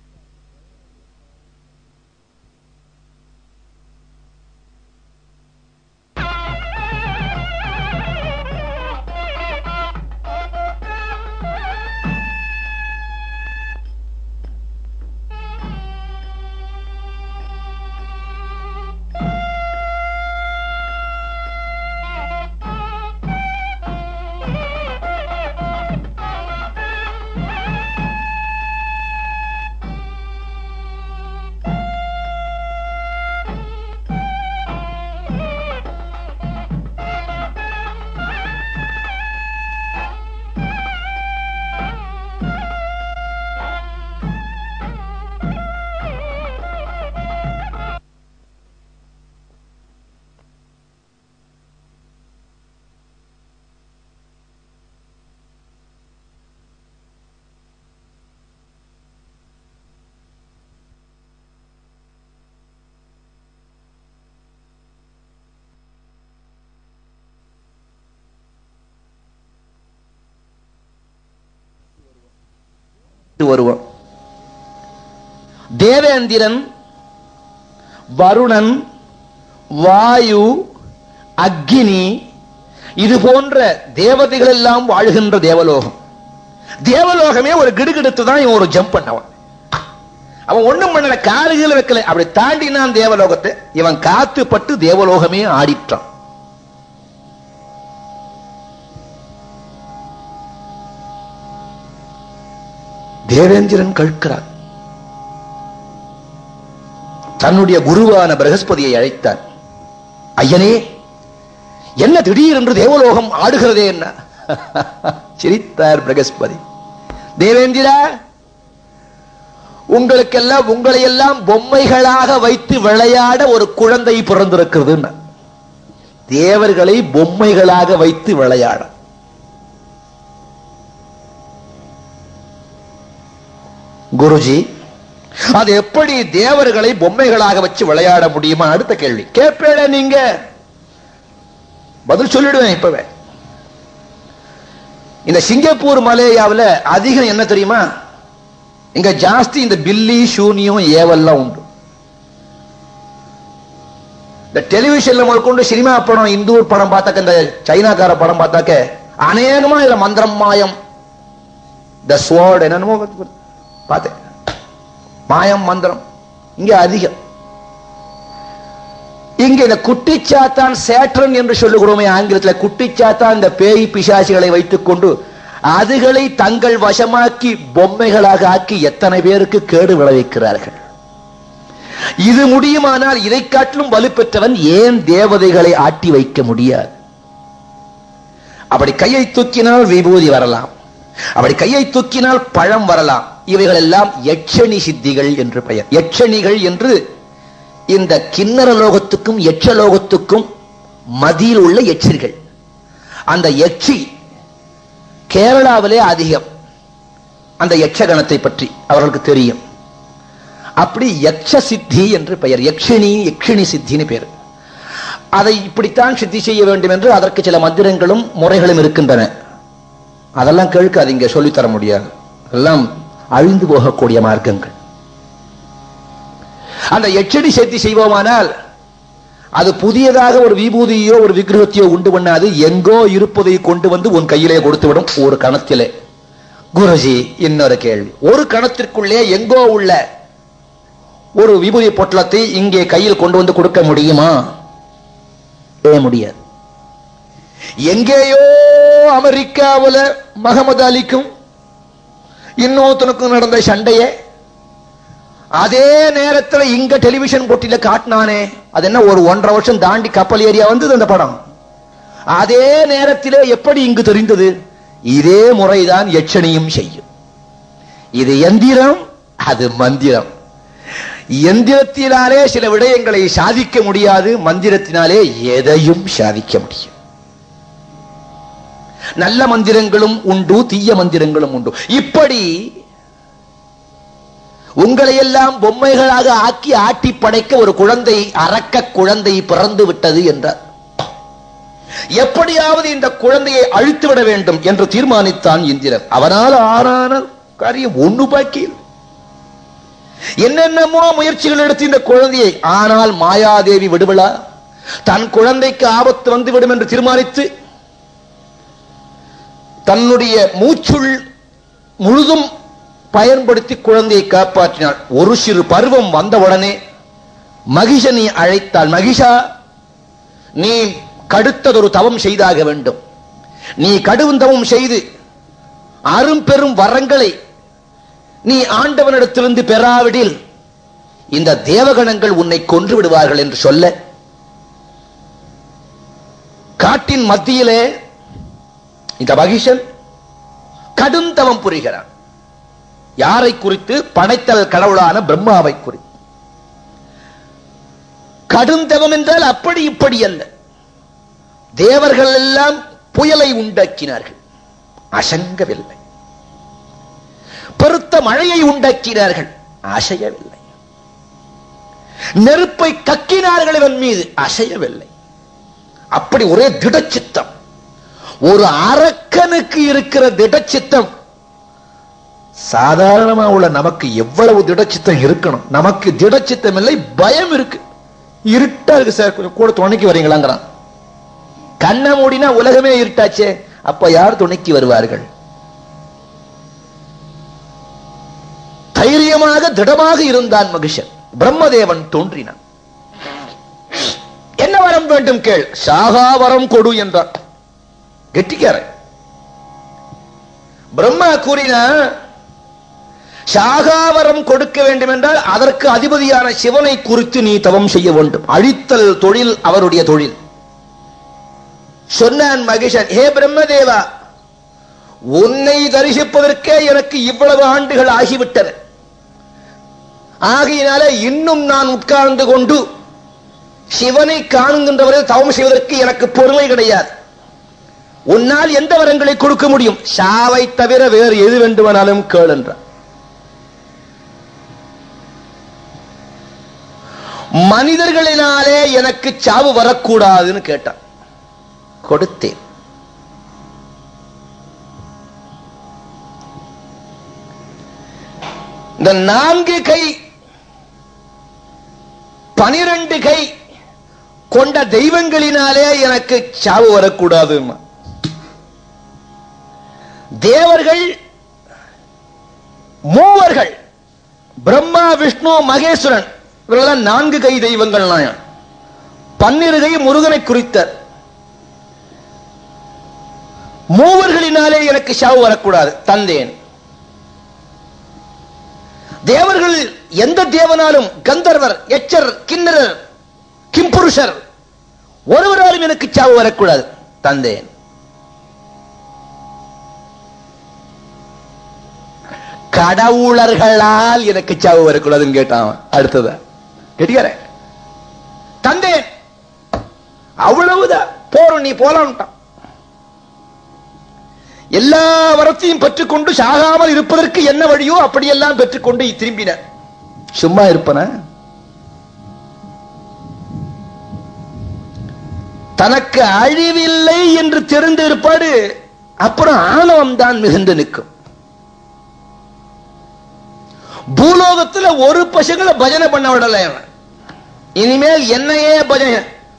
வருவோம் தேவேந்திரன் வருணன் வாயு அக்னி இது போன்ற தேவதைகள் எல்லாம் வாழ்கின்ற தேவலோகம் தேவலோகமே ஒரு கிடுகிடுத்து தான் இவன் ஒரு ஜம்ப் பண்ணவன் அவன் ஒண்ணும் பண்ணல காலுகள் வைக்கல அப்படி தாண்டினான் தேவலோகத்தை இவன் காத்து பட்டு தேவலோகமே ஆடிட்டான் தேவேந்திரன் கழ்க்கிறான் தன்னுடைய குருவான பிரகஸ்பதியை அழைத்தான் ஐயனே என்ன திடீரென்று தேவலோகம் ஆடுகிறதே என்ன சிரித்தார் பிரகஸ்பதி தேவேந்திரா உங்களுக்கெல்லாம் உங்களை எல்லாம் பொம்மைகளாக வைத்து விளையாட ஒரு குழந்தை பிறந்திருக்கிறது தேவர்களை பொம்மைகளாக வைத்து விளையாட குருஜி அது எப்படி தேவர்களை பொம்மைகளாக வச்சு விளையாட முடியுமா அடுத்த கேள்வி கேட்பேட நீங்க பதில் சொல்லிடுவேன் இப்பவே இந்த சிங்கப்பூர் மலேயாவில் அதிகம் என்ன தெரியுமா இங்க ஜாஸ்தி இந்த பில்லி சூனியம் ஏவல்லாம் உண்டு இந்த டெலிவிஷன்ல முதற்கொண்டு சினிமா படம் இந்தூர் படம் பார்த்தாக்க இந்த சைனாக்கார படம் பார்த்தாக்க அநேகமா இதுல மந்திரம் மாயம் த ஸ்வார்ட் என்னென்னமோ பார்த்தேன் மாயம் மந்திரம் இங்க அதிகம் இங்க இந்த குட்டிச்சாத்தான் சேட்ரன் என்று சொல்லுகிறோமே ஆங்கிலத்தில் குட்டிச்சாத்தான் இந்த பேய் பிசாசிகளை வைத்துக் கொண்டு அதுகளை தங்கள் வசமாக்கி பொம்மைகளாக ஆக்கி எத்தனை பேருக்கு கேடு விளைவிக்கிறார்கள் இது முடியுமானால் இதை காட்டிலும் வலுப்பெற்றவன் ஏன் தேவதைகளை ஆட்டி வைக்க முடியாது அப்படி கையை தூக்கினால் விபூதி வரலாம் அப்படி கையை தூக்கினால் பழம் வரலாம் இவைகள் எல்லாம் யட்சணி சித்திகள் என்று பெயர் யட்சணிகள் என்று இந்த கிண்ணற லோகத்துக்கும் யட்சலோகத்துக்கும் மதியில் உள்ள யட்சிகள் அந்த யட்சி கேரளாவிலே அதிகம் அந்த யட்சகணத்தை பற்றி அவர்களுக்கு தெரியும் அப்படி யக்ஷ சித்தி என்று பெயர் யக்ஷினி யக்ஷினி சித்தின்னு பேர் அதை இப்படித்தான் சித்தி செய்ய வேண்டும் என்று அதற்கு சில மந்திரங்களும் முறைகளும் இருக்கின்றன அதெல்லாம் கேட்காதீங்க சொல்லித்தர முடியாது எல்லாம் அழிந்து போகக்கூடிய மார்க்கங்கள் அந்த எச்சடி சேர்த்தி செய்வோமானால் அது புதியதாக ஒரு விபூதியோ ஒரு விக்கிரகத்தையோ உண்டு பண்ணாது எங்கோ இருப்பதை கொண்டு வந்து உன் கையிலே கொடுத்து விடும் ஒரு கணத்திலே குருஜி இன்னொரு கேள்வி ஒரு கணத்திற்குள்ளே எங்கோ உள்ள ஒரு விபூதி பொட்டலத்தை இங்கே கையில் கொண்டு வந்து கொடுக்க முடியுமா ஏ முடியாது எங்கேயோ அமெரிக்காவுல மகமது அலிக்கும் இன்னொருத்தனுக்கும் நடந்த சண்டையே அதே நேரத்துல இங்க டெலிவிஷன் போட்டியில காட்டினானே அது என்ன ஒரு ஒன்றரை வருஷம் தாண்டி கப்பல் ஏரியா வந்தது அந்த படம் அதே நேரத்திலே எப்படி இங்கு தெரிந்தது இதே முறைதான் எச்சனியும் செய்யும் இது எந்திரம் அது மந்திரம் எந்திரத்தினாலே சில விடயங்களை சாதிக்க முடியாது மந்திரத்தினாலே எதையும் சாதிக்க முடியும் நல்ல மந்திரங்களும் உண்டு தீய மந்திரங்களும் உண்டு இப்படி உங்களை எல்லாம் பொம்மைகளாக ஆக்கி ஆட்டி படைக்க ஒரு குழந்தை அரக்க குழந்தை பிறந்து விட்டது என்றார் எப்படியாவது இந்த குழந்தையை அழித்து விட வேண்டும் என்று தீர்மானித்தான் இந்திரன் அவனால் ஆறான காரியம் ஒண்ணு பாக்கி இல்லை. என்னென்னமோ முயற்சிகள் எடுத்து இந்த குழந்தையை ஆனால் மாயாதேவி விடுவிழா தன் குழந்தைக்கு ஆபத்து வந்துவிடும் என்று தீர்மானித்து தன்னுடைய மூச்சுள் முழுதும் பயன்படுத்தி குழந்தையை காப்பாற்றினாள் ஒரு சிறு பருவம் வந்தவுடனே மகிஷனை அழைத்தாள் மகிஷா நீ கடுத்ததொரு தவம் செய்தாக வேண்டும் நீ கடும் தவம் செய்து அரும் பெரும் வரங்களை நீ ஆண்டவனிடத்திலிருந்து பெறாவிடில் இந்த தேவகணங்கள் உன்னை கொன்று விடுவார்கள் என்று சொல்ல காட்டின் மத்தியிலே இந்த மகிஷன் கடும் தவம் புரிகிறான் யாரை குறித்து படைத்தல் கடவுளான பிரம்மாவை குறித்து கடும் தவம் என்றால் அப்படி இப்படி அல்ல தேவர்கள் எல்லாம் புயலை உண்டாக்கினார்கள் அசங்கவில்லை பெருத்த மழையை உண்டாக்கினார்கள் அசையவில்லை நெருப்பை கக்கினார்கள் இவன் மீது அசையவில்லை அப்படி ஒரே திடச்சித்தம் ஒரு அரக்கனுக்கு இருக்கிற திடச்சித்தம் சாதாரணமா உள்ள நமக்கு எவ்வளவு திடச்சித்தம் இருக்கணும் நமக்கு திடச்சித்தம் இல்லை பயம் இருக்கு இருட்டா இருக்கு சார் கொஞ்சம் கூட துணைக்கு வரீங்களாங்கிறான் கண்ணை மூடினா உலகமே இருட்டாச்சே அப்ப யார் துணைக்கு வருவார்கள் தைரியமாக திடமாக இருந்தான் மகிஷன் பிரம்மதேவன் தோன்றினான் என்ன வரம் வேண்டும் கேள் சாகா வரம் கொடு என்றான் கெட்டிக்காரன் பிரம்மா கூறினா சாகாவரம் கொடுக்க வேண்டும் என்றால் அதற்கு அதிபதியான சிவனை குறித்து நீ தவம் செய்ய வேண்டும் அழித்தல் தொழில் அவருடைய தொழில் சொன்னான் மகிஷன் ஹே பிரம்மதேவா உன்னை தரிசிப்பதற்கே எனக்கு இவ்வளவு ஆண்டுகள் ஆகிவிட்டன ஆகையினால இன்னும் நான் உட்கார்ந்து கொண்டு சிவனை காணுகின்ற வரை தவம் செய்வதற்கு எனக்கு பொறுமை கிடையாது உன்னால் எந்த வரங்களை கொடுக்க முடியும் சாவை தவிர வேறு எது வேண்டுமானாலும் கேள் என்றார் மனிதர்களினாலே எனக்கு சாவு வரக்கூடாதுன்னு கேட்டான் கொடுத்தேன் இந்த நான்கு கை பனிரெண்டு கை கொண்ட தெய்வங்களினாலே எனக்கு சாவு வரக்கூடாது தேவர்கள் மூவர்கள் பிரம்மா விஷ்ணு மகேஸ்வரன் இவர்களெல்லாம் நான்கு கை தெய்வங்கள் நாயம் பன்னிரு கை முருகனை குறித்தார் மூவர்களினாலே எனக்கு சாவு வரக்கூடாது தந்தேன் தேவர்கள் எந்த தேவனாலும் கந்தர்வர் எச்சர் கிண்ணரர் கிம்புருஷர் ஒருவராலும் எனக்கு சாவு வரக்கூடாது தந்தேன் கடவுளர்களால் எனக்கு சாவு வரக்கூடாதுன்னு கேட்டான் அவன். அடுத்ததா கெட்டியார தந்தேன் அவ்வளவுதான் போறோம் நீ போலான்ட்டான் எல்லா வரத்தையும் பெற்றுக்கொண்டு சாகாமல் இருப்பதற்கு என்ன வழியோ அப்படியெல்லாம் பெற்றுக்கொண்டு திரும்பினர் சும்மா இருப்பன தனக்கு அழிவில்லை என்று தெரிந்த இருப்பாடு அப்புறம் ஆணவம் தான் மிகுந்து நிற்கும் பூலோகத்துல ஒரு பசுகளை பஜனை பண்ண விடல அவன். இனிமேல் என்னையே பஜனை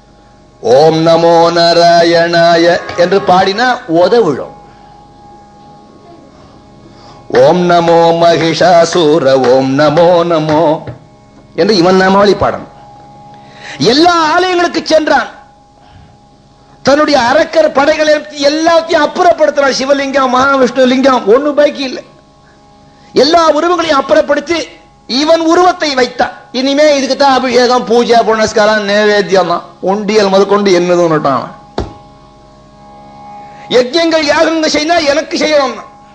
ஓம் நமோ நாராயணாய என்று பாடினா உத விழும் ஓம் நமோ மகிஷாசூர ஓம் நமோ நமோ என்று இவன் நாமாவளி பாடணும் எல்லா ஆலயங்களுக்கு சென்றான் தன்னுடைய அரக்கர் படைகளை எல்லாத்தையும் அப்புறப்படுத்துறான் சிவலிங்கம் மகாவிஷ்ணு லிங்கம் ஒண்ணு பாக்கி இல்லை எல்லா உருவங்களையும் அப்புறப்படுத்தி இவன் உருவத்தை வைத்தான் இனிமே இதுக்கு தான் அபிஷேகம் பூஜை புனஸ்காரம் நைவேத்தியம் தான் உண்டியல் முதற்கொண்டு என்னதுன்னு யஜ்யங்கள் யாகங்கள் செய்தா எனக்கு செய்யணும்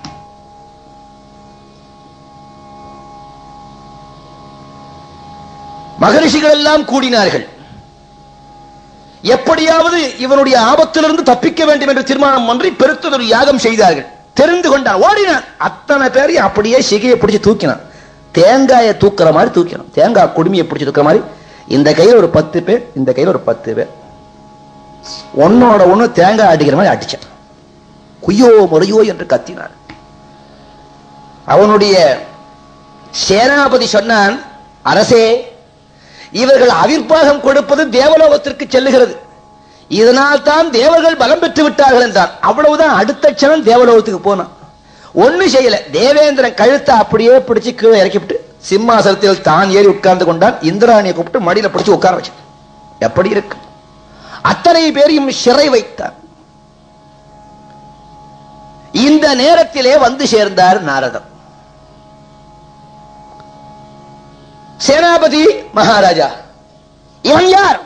மகரிஷிகள் எல்லாம் கூடினார்கள் எப்படியாவது இவனுடைய ஆபத்திலிருந்து தப்பிக்க வேண்டும் என்று தீர்மானம் பண்ணி பெருத்ததொரு யாகம் செய்தார்கள் தெரிந்து கொண்டான் ஓடினான் அத்தனை பேரையும் அப்படியே சிகையை பிடிச்சு தூக்கினான் தேங்காயை தூக்குற மாதிரி தூக்கினான் தேங்காய் குடுமையை பிடிச்சு தூக்குற மாதிரி இந்த கையில ஒரு பத்து பேர் இந்த கையில ஒரு பத்து பேர் ஒன்னோட ஒண்ணு தேங்காய் அடிக்கிற மாதிரி அடிச்சான் குய்யோ முறையோ என்று கத்தினான் அவனுடைய சேனாபதி சொன்னான் அரசே இவர்கள் அவிர்வாகம் கொடுப்பது தேவலோகத்திற்கு செல்லுகிறது இதனால் தான் தேவர்கள் பலம் பெற்று விட்டார்கள் என்றான் அவ்வளவுதான் அடுத்த க்ஷணம் தேவலோகத்துக்கு போனான் ஒண்ணு செய்யல தேவேந்திரன் கழுத்தை அப்படியே பிடிச்சு கீழே இறக்கிவிட்டு சிம்மாசனத்தில் தான் ஏறி உட்கார்ந்து கொண்டான் இந்திராணியை கூப்பிட்டு மடியில பிடிச்சு உட்கார வச்சு எப்படி இருக்கு அத்தனை பேரையும் சிறை வைத்தார் இந்த நேரத்திலே வந்து சேர்ந்தார் நாரதர் சேனாபதி மகாராஜா இவன் யார்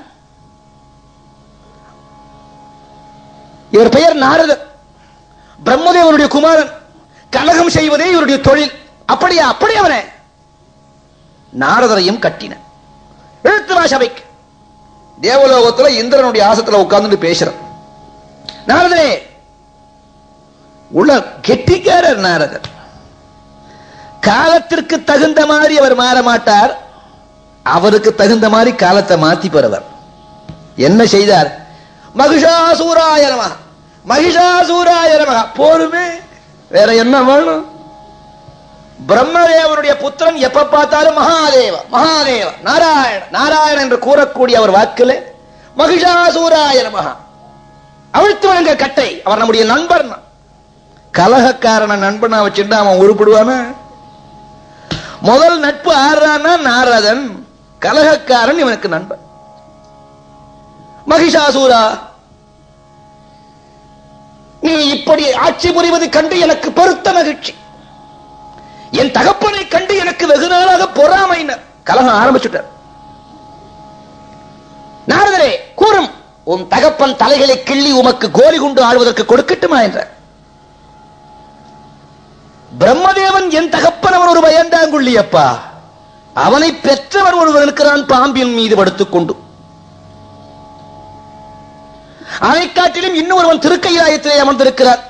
இவர் பெயர் நாரதர் பிரம்மதேவனுடைய குமாரன் கலகம் செய்வதே இவருடைய தொழில் அப்படியா அப்படி அவனே நாரதரையும் கட்டின எழுத்து வா சபைக்கு தேவலோகத்துல இந்திரனுடைய ஆசத்துல உட்கார்ந்து பேசுறான் நாரதரே உள்ள கெட்டிக்காரர் நாரதர் காலத்திற்கு தகுந்த மாதிரி அவர் மாற மாட்டார் அவருக்கு தகுந்த மாதிரி காலத்தை மாத்தி பெறுவர் என்ன செய்தார் மகிஷாசூராய நம மகிஷாசூராய நம போருமே வேற என்ன வேணும் பிரம்மதேவனுடைய புத்திரன் எப்ப பார்த்தாலும் மகாதேவ மகாதேவ நாராயண நாராயண என்று கூறக்கூடிய அவர் வாக்கில் மகிஷாசூராய நம அவிழ்த்து வழங்க கட்டை அவர் நம்முடைய நண்பர் கலகக்காரன நண்பனா வச்சுட்டு அவன் உருப்படுவானா முதல் நட்பு ஆறானா நாரதன் கலகக்காரன் இவனுக்கு நண்பன் மகிஷாசூரா நீ இப்படி ஆட்சி புரிவது கண்டு எனக்கு பெருத்த மகிழ்ச்சி என் தகப்பனை கண்டு எனக்கு வெகு நாளாக பொறாமைனர் கலகம் ஆரம்பிச்சுட்டார் நாரதரே கூறும் உன் தகப்பன் தலைகளை கிள்ளி உமக்கு கோலி குண்டு ஆடுவதற்கு கொடுக்கட்டுமா என்ற பிரம்மதேவன் என் தகப்பன் அவன் ஒரு பயந்தாங்குள்ளி அப்பா அவனை பெற்றவர் ஒருவர் இருக்கிறான் பாம்பின் மீது படுத்துக் கொண்டு அதை காட்டிலும் இன்னொருவன் திருக்கையிலாயத்திலே அமர்ந்திருக்கிறார்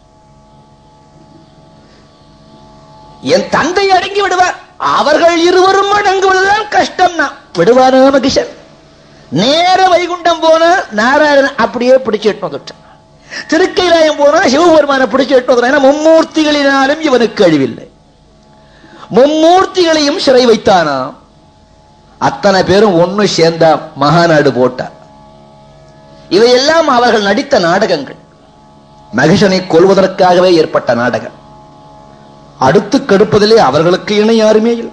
என் தந்தை அடங்கி விடுவார் அவர்கள் இருவரும் அடங்குவதுதான் கஷ்டம் தான் விடுவாரோ மகிஷன் நேர வைகுண்டம் போன நாராயணன் அப்படியே பிடிச்சு எட்டு வந்துட்டான் திருக்கைலாயம் போனா சிவபெருமான பிடிச்சு எட்டு வந்துட்டான் மும்மூர்த்திகளினாலும் இவனுக்கு அழிவில்லை மும்மூர்த்திகளையும் சிறை வைத்தானா அத்தனை பேரும் ஒண்ணு சேர்ந்தா மகாநாடு போட்டா இவையெல்லாம் அவர்கள் நடித்த நாடகங்கள் மகிஷனை கொல்வதற்காகவே ஏற்பட்ட நாடகம் அடுத்து கெடுப்பதிலே அவர்களுக்கு இணை யாருமே இல்லை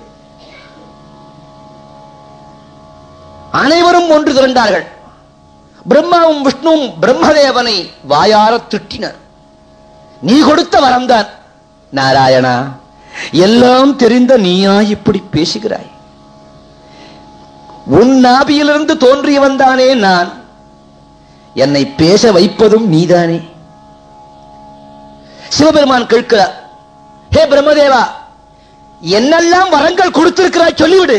அனைவரும் ஒன்று திரண்டார்கள் பிரம்மாவும் விஷ்ணுவும் பிரம்மதேவனை வாயார திட்டினர் நீ கொடுத்த வரம்தான் நாராயணா எல்லாம் தெரிந்த நீயா இப்படி பேசுகிறாய் உன் நாபியிலிருந்து தோன்றியவன் தானே நான் என்னை பேச வைப்பதும் நீதானே சிவபெருமான் கேட்கிறார் ஹே பிரம்மதேவா என்னெல்லாம் வரங்கள் கொடுத்திருக்கிறாய் சொல்லிவிடு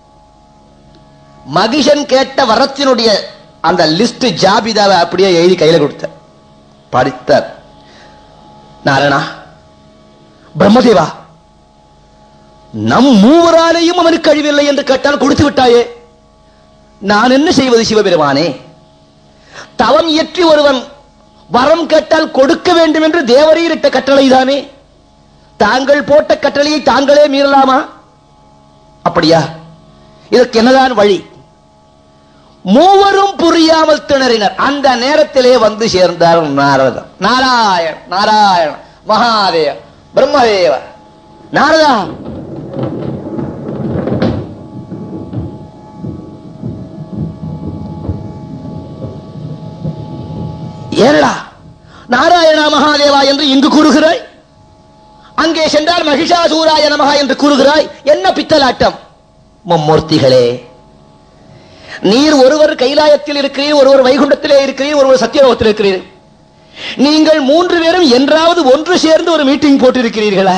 மகிஷன் கேட்ட வரத்தினுடைய அந்த லிஸ்ட் ஜாபிதாவை அப்படியே எழுதி கையில கொடுத்தார் படித்தார் நாராயணா பிரம்மதேவா நம் மூவராலேயும் அவனுக்கு அழிவில்லை என்று கேட்டால் கொடுத்து விட்டாயே நான் என்ன செய்வது சிவபெருமானே தவம் இயற்றி ஒருவன் வரம் கேட்டால் கொடுக்க வேண்டும் என்று தேவரீரிட்ட கட்டளைதானே தாங்கள் போட்ட கட்டளையை தாங்களே மீறலாமா அப்படியா இதற்கு என்னதான் வழி மூவரும் புரியாமல் திணறினர் அந்த நேரத்திலே வந்து சேர்ந்தார் நாரதர் நாராயண் நாராயண மகாதேவ பிரம்மதேவ நாரதா ஏனடா நாராயணா மகாதேவா என்று இங்கு கூறுகிறாய் அங்கே சென்றால் மகிஷாசூராய நமகா என்று கூறுகிறாய் என்ன பித்தலாட்டம் மும்மூர்த்திகளே நீர் ஒருவர் கைலாயத்தில் இருக்கிறீர் ஒருவர் வைகுண்டத்திலே இருக்கிறீர் ஒருவர் சத்தியலோகத்தில் இருக்கிறீர் நீங்கள் மூன்று பேரும் என்றாவது ஒன்று சேர்ந்து ஒரு மீட்டிங் போட்டிருக்கிறீர்களா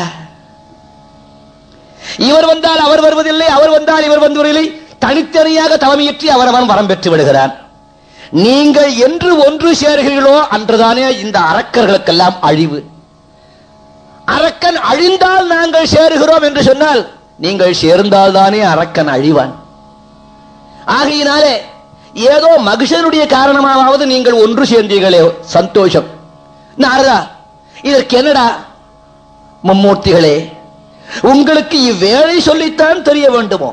இவர் வந்தால் அவர் வருவதில்லை அவர் வந்தால் இவர் வந்துவதில்லை தனித்தனியாக தலைமையற்றி அவரவன் வரம் பெற்று விடுகிறான் நீங்கள் என்று ஒன்று சேர்கிறீர்களோ அன்றுதானே இந்த அரக்கர்களுக்கெல்லாம் அழிவு அரக்கன் அழிந்தால் நாங்கள் சேருகிறோம் என்று சொன்னால் நீங்கள் சேர்ந்தால் தானே அரக்கன் அழிவான் ஆகையினாலே ஏதோ மகிஷனுடைய காரணமாவது நீங்கள் ஒன்று சேர்ந்தீர்களே சந்தோஷம் நாரதா இதற்கு என்னடா மும்மூர்த்திகளே உங்களுக்கு இவ்வேளை சொல்லித்தான் தெரிய வேண்டுமோ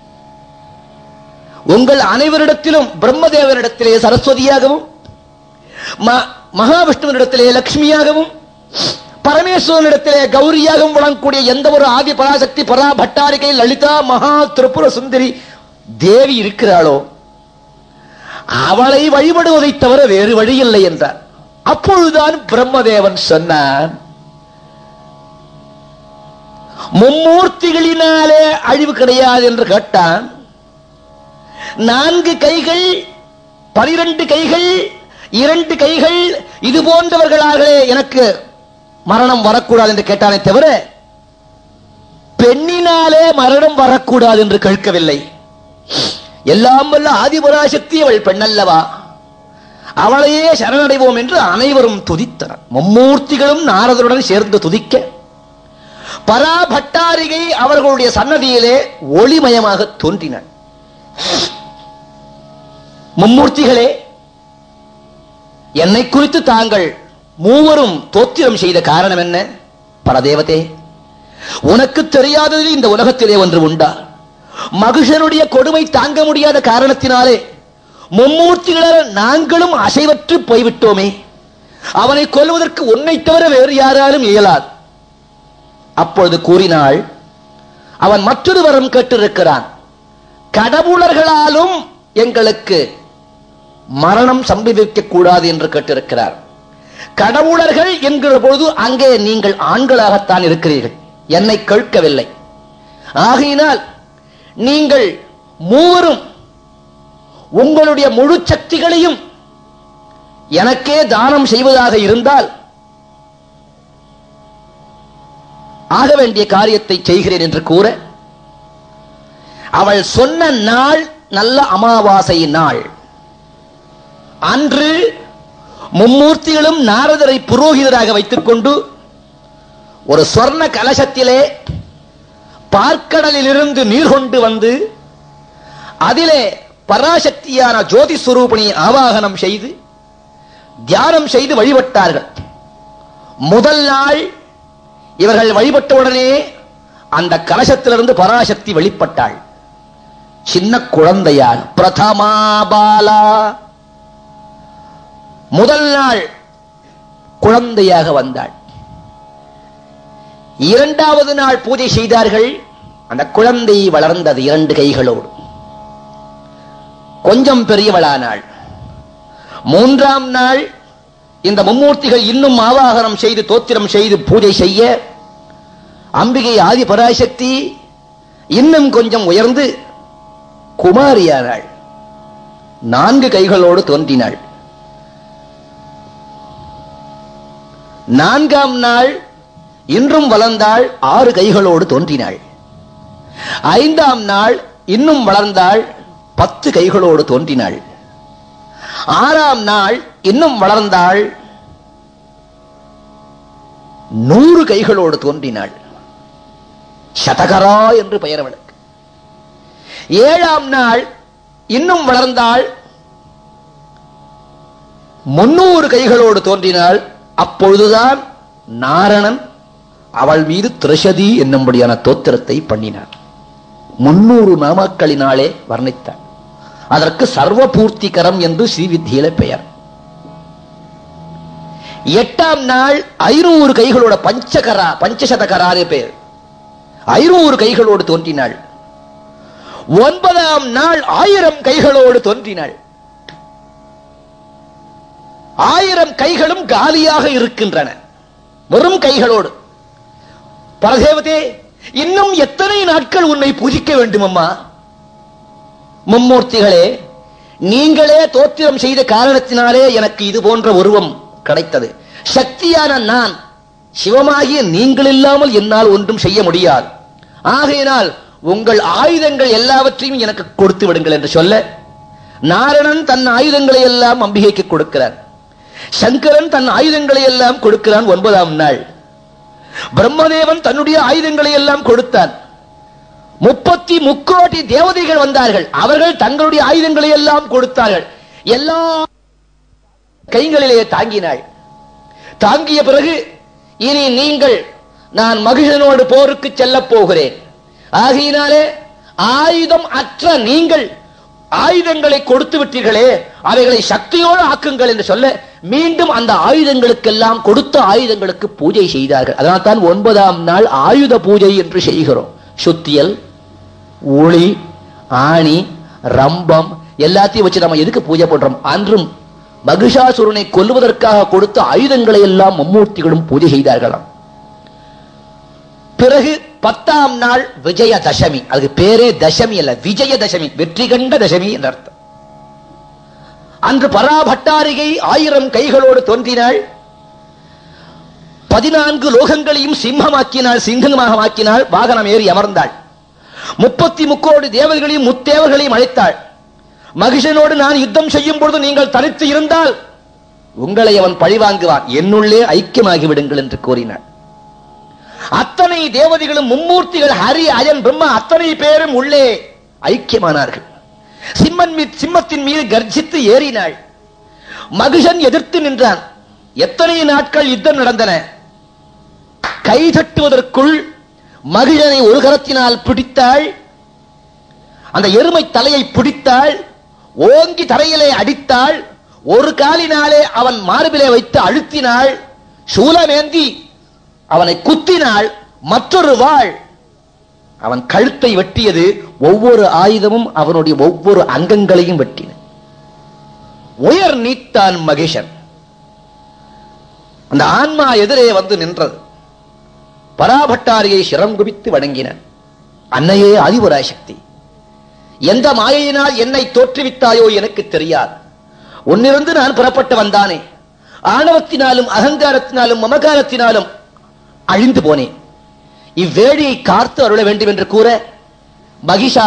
உங்கள் அனைவரிடத்திலும் பிரம்மதேவனிடத்திலே சரஸ்வதியாகவும் ம- மகாவிஷ்ணுவனிடத்திலே லக்ஷ்மியாகவும் பரமேஸ்வரனிடத்திலே கௌரியாகவும் வழங்கக்கூடிய எந்த ஒரு ஆதி பராசக்தி பரா பட்டாரிகை லலிதா மகா திரிபுர சுந்தரி தேவி இருக்கிறாளோ அவளை வழிபடுவதை தவிர வேறு வழி இல்லை என்றார் அப்பொழுதுதான் பிரம்மதேவன் சொன்னான் மும்மூர்த்திகளினாலே அழிவு கிடையாது என்று கேட்டான் நான்கு கைகள் பனிரெண்டு கைகள் இரண்டு கைகள் இது போன்றவர்களாகவே எனக்கு மரணம் வரக்கூடாது என்று கேட்டானே தவிர பெண்ணினாலே மரணம் வரக்கூடாது என்று கேட்கவில்லை எல்லாம் வல்ல ஆதிபராசக்தி அவள் பெண்ணல்லவா அவளையே சரணடைவோம் என்று அனைவரும் துதித்தனர் மும்மூர்த்திகளும் நாரதருடன் சேர்ந்து துதிக்க பரா பட்டாரிகை அவர்களுடைய சன்னதியிலே ஒளிமயமாக தோன்றினார் மும்மூர்த்திகளே என்னை குறித்து தாங்கள் மூவரும் தோத்திரம் செய்த காரணம் என்ன பரதேவதே உனக்கு தெரியாதது இந்த உலகத்திலே ஒன்று உண்டா மகிஷனுடைய கொடுமை தாங்க முடியாத காரணத்தினாலே மும்மூர்த்திகளால் நாங்களும் அசைவற்று போய்விட்டோமே அவனை கொல்வதற்கு உன்னை தவிர வேறு யாராலும் இயலாது அப்பொழுது கூறினாள் அவன் மற்றொரு வரம் கேட்டிருக்கிறான் கடவுளர்களாலும் எங்களுக்கு மரணம் சம்பவிக்க கூடாது என்று கேட்டிருக்கிறார் கடவுளர்கள் என்கிற பொழுது அங்கே நீங்கள் ஆண்களாகத்தான் இருக்கிறீர்கள் என்னை கேட்கவில்லை ஆகையினால் நீங்கள் மூவரும் உங்களுடைய முழு சக்திகளையும் எனக்கே தானம் செய்வதாக இருந்தால் ஆக வேண்டிய காரியத்தை செய்கிறேன் என்று கூற அவள் சொன்ன நாள் நல்ல அமாவாசை நாள் அன்று மும்மூர்த்திகளும் நாரதரை புரோகிதராக வைத்துக் கொண்டு ஒரு சொர்ண கலசத்திலே பார்க்கடலிலிருந்து நீர் கொண்டு வந்து அதிலே பராசக்தியான ஜோதி ஸ்வரூபிணி ஆவாகனம் செய்து தியானம் செய்து வழிபட்டார்கள் முதல் நாள் இவர்கள் வழிபட்டவுடனே அந்த கலசத்திலிருந்து பராசக்தி வெளிப்பட்டாள் சின்ன குழந்தையால் பிரதமா பாலா முதல் நாள் குழந்தையாக வந்தாள் இரண்டாவது நாள் பூஜை செய்தார்கள் அந்த குழந்தை வளர்ந்தது இரண்டு கைகளோடு கொஞ்சம் பெரியவளானாள் மூன்றாம் நாள் இந்த மும்மூர்த்திகள் இன்னும் ஆவாகனம் செய்து தோத்திரம் செய்து பூஜை செய்ய அம்பிகை ஆதி பராசக்தி இன்னும் கொஞ்சம் உயர்ந்து குமாரியானாள் நான்கு கைகளோடு தோன்றினாள் நான்காம் நாள் இன்றும் வளர்ந்தாள் ஆறு கைகளோடு தோன்றினாள் ஐந்தாம் நாள் இன்னும் வளர்ந்தாள் பத்து கைகளோடு தோன்றினாள் ஆறாம் நாள் இன்னும் வளர்ந்தாள் நூறு கைகளோடு தோன்றினாள் சதகரா என்று பெயர் அவளுக்கு ஏழாம் நாள் இன்னும் வளர்ந்தாள் முன்னூறு கைகளோடு தோன்றினாள் அப்பொழுதுதான் நாரணன் அவள் மீது திரஷதி என்னும்படியான தோத்திரத்தை பண்ணினார் முன்னூறு நாமக்களினாலே வர்ணித்தார் அதற்கு சர்வபூர்த்திகரம் என்று ஸ்ரீவித்தியில பெயர் எட்டாம் நாள் ஐநூறு கைகளோட பஞ்சகரா பஞ்சசதகராறு பெயர் ஐநூறு கைகளோடு தோன்றினாள் ஒன்பதாம் நாள் ஆயிரம் கைகளோடு தோன்றினாள் ஆயிரம் கைகளும் காலியாக இருக்கின்றன வெறும் கைகளோடு பரதேவதே இன்னும் எத்தனை நாட்கள் உன்னை பூஜிக்க வேண்டும் அம்மா மும்மூர்த்திகளே நீங்களே தோத்திரம் செய்த காரணத்தினாலே எனக்கு இது போன்ற உருவம் கிடைத்தது சக்தியான நான் சிவமாகிய நீங்கள் இல்லாமல் என்னால் ஒன்றும் செய்ய முடியாது ஆகையினால் உங்கள் ஆயுதங்கள் எல்லாவற்றையும் எனக்கு கொடுத்து விடுங்கள் என்று சொல்ல நாரணன் தன் ஆயுதங்களை எல்லாம் அம்பிகைக்கு கொடுக்கிறார் சங்கரன் தன் ஆயுதங்களை எல்லாம் கொடுக்கிறான் ஒன்பதாம் நாள் பிரம்மதேவன் தன்னுடைய ஆயுதங்களை எல்லாம் கொடுத்தான் முப்பத்தி முக்கோடி தேவதைகள் வந்தார்கள் அவர்கள் தங்களுடைய ஆயுதங்களை எல்லாம் கொடுத்தார்கள் எல்லா கைகளிலே தாங்கினாள் தாங்கிய பிறகு இனி நீங்கள் நான் மகிழனோடு போருக்கு செல்லப் போகிறேன் ஆகையினாலே ஆயுதம் அற்ற நீங்கள் ஆயுதங்களை கொடுத்து விட்டீர்களே அவைகளை சக்தியோடு ஆக்குங்கள் என்று சொல்ல மீண்டும் அந்த ஆயுதங்களுக்கெல்லாம் கொடுத்த ஆயுதங்களுக்கு பூஜை செய்தார்கள் அதனால் தான் ஒன்பதாம் நாள் ஆயுத பூஜை என்று செய்கிறோம் சுத்தியல் ஒளி ஆணி ரம்பம் எல்லாத்தையும் வச்சு நம்ம எதுக்கு பூஜை பண்றோம் அன்றும் மகிஷாசுரனை கொல்லுவதற்காக கொடுத்த ஆயுதங்களை எல்லாம் மும்மூர்த்திகளும் பூஜை செய்தார்களாம் பிறகு பத்தாம் நாள் விஜய தசமி அதுக்கு பேரே தசமி அல்ல விஜய தசமி வெற்றி கண்ட தசமி என்ற அர்த்தம் அன்று பராபட்டாரிகை ஆயிரம் கைகளோடு தோன்றினாள் பதினான்கு லோகங்களையும் சிம்மமாக்கினாள் சிங்கமாக ஆக்கினாள் வாகனம் ஏறி அமர்ந்தாள் முப்பத்தி முக்கோடி தேவர்களையும் முத்தேவர்களையும் அழைத்தாள் மகிஷனோடு நான் யுத்தம் செய்யும் பொழுது நீங்கள் தனித்து இருந்தால் உங்களை அவன் பழிவாங்குவான் என்னுள்ளே ஐக்கியமாகி விடுங்கள் என்று கூறினாள் அத்தனை தேவதைகளும் மும்மூர்த்திகள் ஹரி அயன் பிரம்மா அத்தனை பேரும் உள்ளே ஐக்கியமானார்கள் சிம்மன் மீது சிம்மத்தின் மீது கர்ஜித்து ஏறினாள் மகிஷன் எதிர்த்து நின்றான் எத்தனை நாட்கள் யுத்தம் நடந்தன கை தட்டுவதற்குள் மகிழனை ஒரு கரத்தினால் பிடித்தாள் அந்த எருமை தலையை பிடித்தாள் ஓங்கி தரையிலே அடித்தாள் ஒரு காலினாலே அவன் மார்பிலே வைத்து அழுத்தினாள் சூலமேந்தி அவனை குத்தினாள் மற்றொரு வாழ் அவன் கழுத்தை வெட்டியது ஒவ்வொரு ஆயுதமும் அவனுடைய ஒவ்வொரு அங்கங்களையும் வெட்டின உயர் நீத்தான் மகிஷன் அந்த ஆன்மா எதிரே வந்து நின்றது பராபட்டாரியை சிரம் குவித்து வணங்கினான் அன்னையே ஆதிபராசக்தி எந்த மாயையினால் என்னை தோற்றுவித்தாயோ எனக்கு தெரியாது உன்னிருந்து நான் புறப்பட்டு வந்தானே ஆணவத்தினாலும் அகங்காரத்தினாலும் மமகாரத்தினாலும் அழிந்து போனேன் இவ்வேடியை காத்து அருள வேண்டும் என்று கூற மகிஷா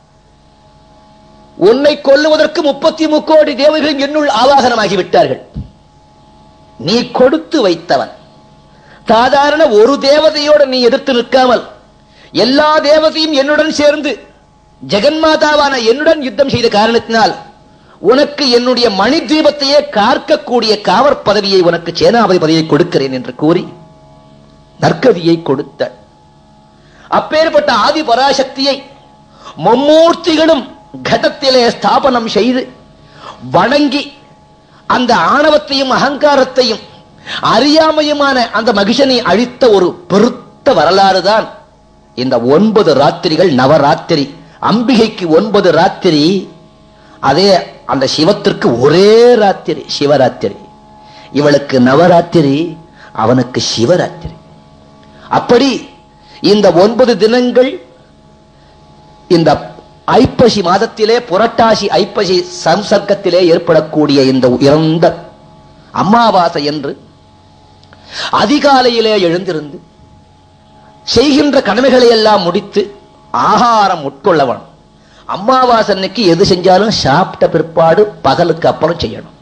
உன்னை கொல்லுவதற்கு முப்பத்தி முக்கோடி தேவர்களும் என்னுள் ஆவாகனமாகி விட்டார்கள் நீ கொடுத்து வைத்தவன் சாதாரண ஒரு தேவதையோடு நீ எதிர்த்து நிற்காமல் எல்லா தேவதையும் என்னுடன் சேர்ந்து ஜெகன்மாதாவான என்னுடன் யுத்தம் செய்த காரணத்தினால் உனக்கு என்னுடைய மணி தீபத்தையே காக்கக்கூடிய காவற் பதவியை உனக்கு சேனாபதி பதவியை கொடுக்கிறேன் என்று கூறி நற்கதியை கொடுத்த அப்பேற்பட்ட ஆதி பராசக்தியை மும்மூர்த்திகளும் கடத்திலே ஸ்தாபனம் செய்து வணங்கி அந்த ஆணவத்தையும் அகங்காரத்தையும் அறியாமையுமான அந்த மகிஷனை அழித்த ஒரு பெருத்த வரலாறு தான் இந்த ஒன்பது ராத்திரிகள் நவராத்திரி அம்பிகைக்கு ஒன்பது ராத்திரி அதே அந்த சிவத்திற்கு ஒரே ராத்திரி சிவராத்திரி இவளுக்கு நவராத்திரி அவனுக்கு சிவராத்திரி அப்படி இந்த ஒன்பது தினங்கள் இந்த ஐப்பசி மாதத்திலே புரட்டாசி ஐப்பசி சம்சர்க்கத்திலே ஏற்படக்கூடிய இந்த இறந்த அமாவாசை என்று அதிகாலையிலே எழுந்திருந்து செய்கின்ற கடமைகளை எல்லாம் முடித்து ஆகாரம் உட்கொள்ளவன் அமாவாசை அன்னைக்கு எது செஞ்சாலும் சாப்பிட்ட பிற்பாடு பகலுக்கு அப்புறம் செய்யணும்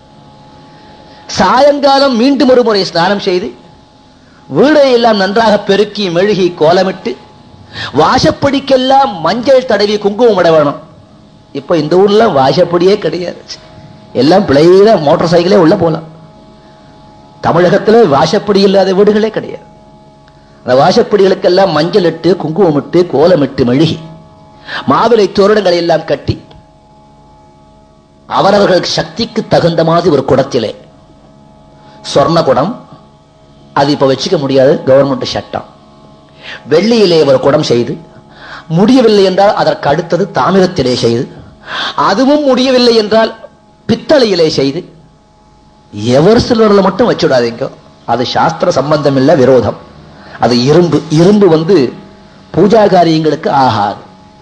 சாயங்காலம் மீண்டும் ஒரு முறை ஸ்நானம் செய்து வீடை எல்லாம் நன்றாக பெருக்கி மெழுகி கோலமிட்டு வாசப்படிக்கெல்லாம் மஞ்சள் தடவி குங்குமம் இட வேணும் இப்ப இந்த ஊர்ல வாசப்படியே கிடையாது எல்லாம் பிளையில மோட்டார் சைக்கிளே உள்ள போலாம் தமிழகத்துல வாசப்படி இல்லாத வீடுகளே கிடையாது அந்த வாசப்படிகளுக்கெல்லாம் மஞ்சள் இட்டு குங்குமம் இட்டு கோலமிட்டு மெழுகி மாவிலை தோரணங்களை எல்லாம் கட்டி அவரவர்கள் சக்திக்கு தகுந்த மாதிரி ஒரு குடத்திலே சொர்ண குடம் அது இப்ப வச்சுக்க முடியாது கவர்மெண்ட் சட்டம் வெள்ளியிலே ஒரு குடம் செய்து முடியவில்லை என்றால் அதற்கு அடுத்தது தாமிரத்திலே செய்து அதுவும் முடியவில்லை என்றால் பித்தளையிலே செய்து எவர் சிலரில் மட்டும் வச்சுடாதீங்க அது சாஸ்திர சம்பந்தம் இல்ல விரோதம் அது இரும்பு இரும்பு வந்து பூஜா காரியங்களுக்கு ஆகாது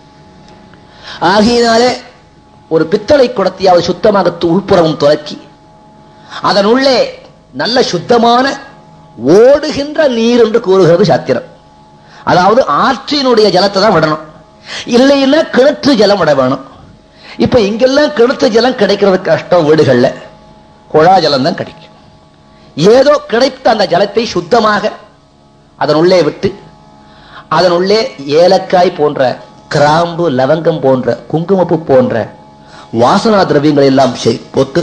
ஆகையினாலே ஒரு பித்தளை குடத்தையாவது சுத்தமாக து- உள்புறமும் துலக்கி அதனுள்ளே நல்ல சுத்தமான ஓடுகின்ற நீர் என்று கூறுகிறது சாத்திரம் அதாவது ஆற்றினுடைய ஜலத்தை தான் விடணும் இல்லைன்னா கிணற்று ஜலம் விட வேணும் இப்ப இங்கெல்லாம் கிணற்று ஜலம் கிடைக்கிறது கஷ்டம் வீடுகள்ல குழா ஜலம் தான் கிடைக்கும் ஏதோ கிடைத்த அந்த ஜலத்தை சுத்தமாக அதனுள்ளே விட்டு அதனுள்ளே ஏலக்காய் போன்ற கிராம்பு லவங்கம் போன்ற குங்குமப்பு போன்ற வாசனா திரவியங்கள் எல்லாம் செய்- போட்டு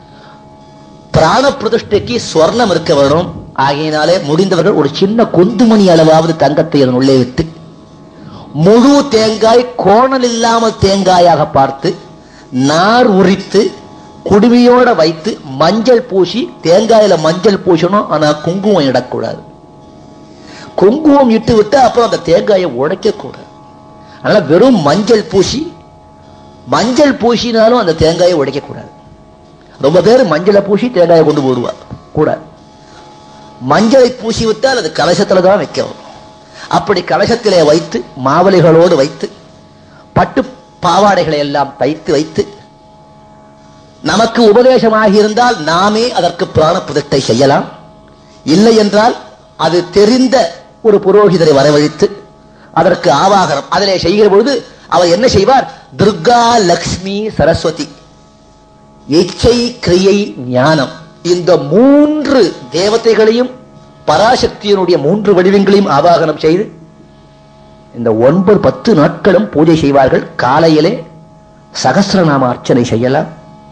பிராண பிரதிஷ்டைக்கு ஸ்வர்ணம் இருக்க வேணும் ஆகையினாலே முடிந்தவர்கள் ஒரு சின்ன கொந்துமணி அளவாவது தங்கத்தை அதன் உள்ளே விட்டு முழு தேங்காய் கோணல் இல்லாமல் தேங்காயாக பார்த்து நார் உரித்து குடுமியோட வைத்து மஞ்சள் பூசி தேங்காயில மஞ்சள் பூசணும் ஆனா குங்குமம் இடக்கூடாது குங்குமம் இட்டு விட்டு அப்புறம் அந்த தேங்காயை உடைக்க கூடாது அதனால வெறும் மஞ்சள் பூசி மஞ்சள் பூசினாலும் அந்த தேங்காயை உடைக்க கூடாது ரொம்ப பேர் மஞ்சளை பூசி தேங்காயை கொண்டு போடுவா கூடாது மஞ்சளை பூசி விட்டால் அது கலசத்துல தான் வைக்கவும் அப்படி கலசத்திலே வைத்து மாவலிகளோடு வைத்து பட்டு பாவாடைகளை எல்லாம் தைத்து வைத்து நமக்கு உபதேசமாகி இருந்தால் நாமே அதற்கு பிராண பிரதிஷ்டை செய்யலாம் இல்லை என்றால் அது தெரிந்த ஒரு புரோகிதரை வரவழைத்து அதற்கு ஆவாகனம் அதிலே செய்கிற பொழுது அவர் என்ன செய்வார் துர்கா லக்ஷ்மி சரஸ்வதி இச்சை கிரியை ஞானம் இந்த மூன்று தேவதைகளையும் பராசக்தியினுடைய மூன்று வடிவங்களையும் ஆவாகனம் செய்து இந்த ஒன்பது பத்து நாட்களும் பூஜை செய்வார்கள் காலையிலே சகசிரநாம அர்ச்சனை செய்யலாம்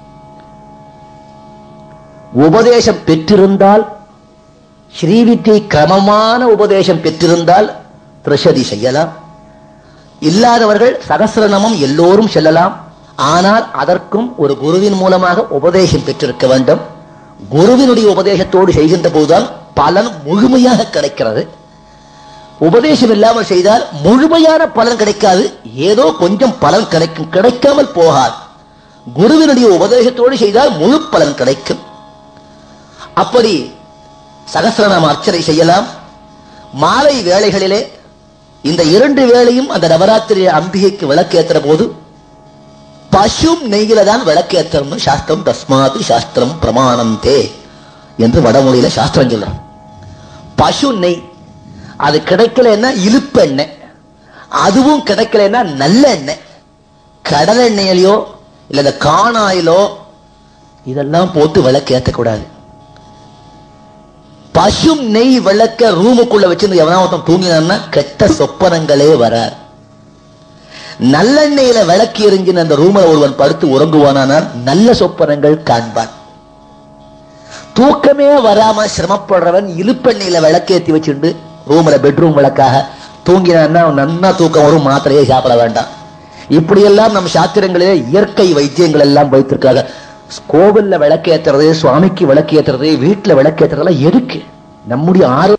உபதேசம் பெற்றிருந்தால் ஸ்ரீவித்தை கிரமமான உபதேசம் பெற்றிருந்தால் திரிஷதி செய்யலாம் இல்லாதவர்கள் சகசிரநாமம் எல்லோரும் செல்லலாம் ஆனால் அதற்கும் ஒரு குருவின் மூலமாக உபதேசம் பெற்றிருக்க வேண்டும் குருவினுடைய உபதேசத்தோடு செய்கின்ற போதுதான் பலன் முழுமையாக கிடைக்கிறது உபதேசம் இல்லாமல் செய்தால் முழுமையான பலன் கிடைக்காது ஏதோ கொஞ்சம் பலன் கிடைக்கும் கிடைக்காமல் போகாது குருவினுடைய உபதேசத்தோடு செய்தால் முழு பலன் கிடைக்கும் அப்படி சகசிரநாம அர்ச்சனை செய்யலாம் மாலை வேளைகளிலே இந்த இரண்டு வேளையும் அந்த நவராத்திரி அம்பிகைக்கு விளக்கேற்றுற போது பசும் நெய்யில தான் விளக்கேற்றம்னு சாஸ்திரம் தஸ்மாது சாஸ்திரம் பிரமாணந்தே என்று வடமொழியில சாஸ்திரம் சொல்றோம் பசு நெய் அது கிடைக்கலன்னா இழுப்பெண்ணெய் அதுவும் கிடைக்கலன்னா நல்ல எண்ணெய் கடல் எண்ணெயிலையோ இல்ல இந்த காணாயிலோ இதெல்லாம் போட்டு விளக்கு ஏற்றக்கூடாது பசும் நெய் விளக்க ரூமுக்குள்ள வச்சிருந்து எவனா ஒருத்தன் தூங்கினான்னா கெட்ட சொப்பனங்களே வராது நல்லெண்ணெயில விளக்கு எரிஞ்சின அந்த ரூம்ல ஒருவன் படுத்து உறங்குவானானால் நல்ல சொப்பனங்கள் காண்பான் தூக்கமே வராம சிரமப்படுறவன் இழுப்பெண்ணெயில விளக்கேத்தி வச்சுண்டு ரூம்ல பெட்ரூம் விளக்காக தூங்கினான்னா அவன் நன்னா தூக்கம் வரும் மாத்திரையே சாப்பிட வேண்டாம் இப்படியெல்லாம் நம் சாத்திரங்களிலே இயற்கை வைத்தியங்கள் எல்லாம் வைத்திருக்காங்க கோவில்ல விளக்கேத்துறது சுவாமிக்கு விளக்கேத்துறது வீட்டுல விளக்கேத்துறதெல்லாம் எதுக்கு நம்முடைய ஆரோக்கியம்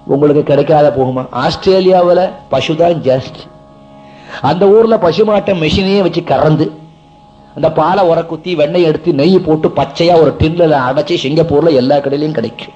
உங்களுக்கு கிடைக்காத போகுமா ஆஸ்திரேலியாவுல பசுதான் ஜாஸ்தி அந்த ஊர்ல பசுமாட்டை மெஷினையே வச்சு கறந்து அந்த பாலை உர குத்தி வெண்ணெய் எடுத்து நெய் போட்டு பச்சையா ஒரு டின்ல அடைச்சி சிங்கப்பூர்ல எல்லா கடையிலையும் கிடைக்கும்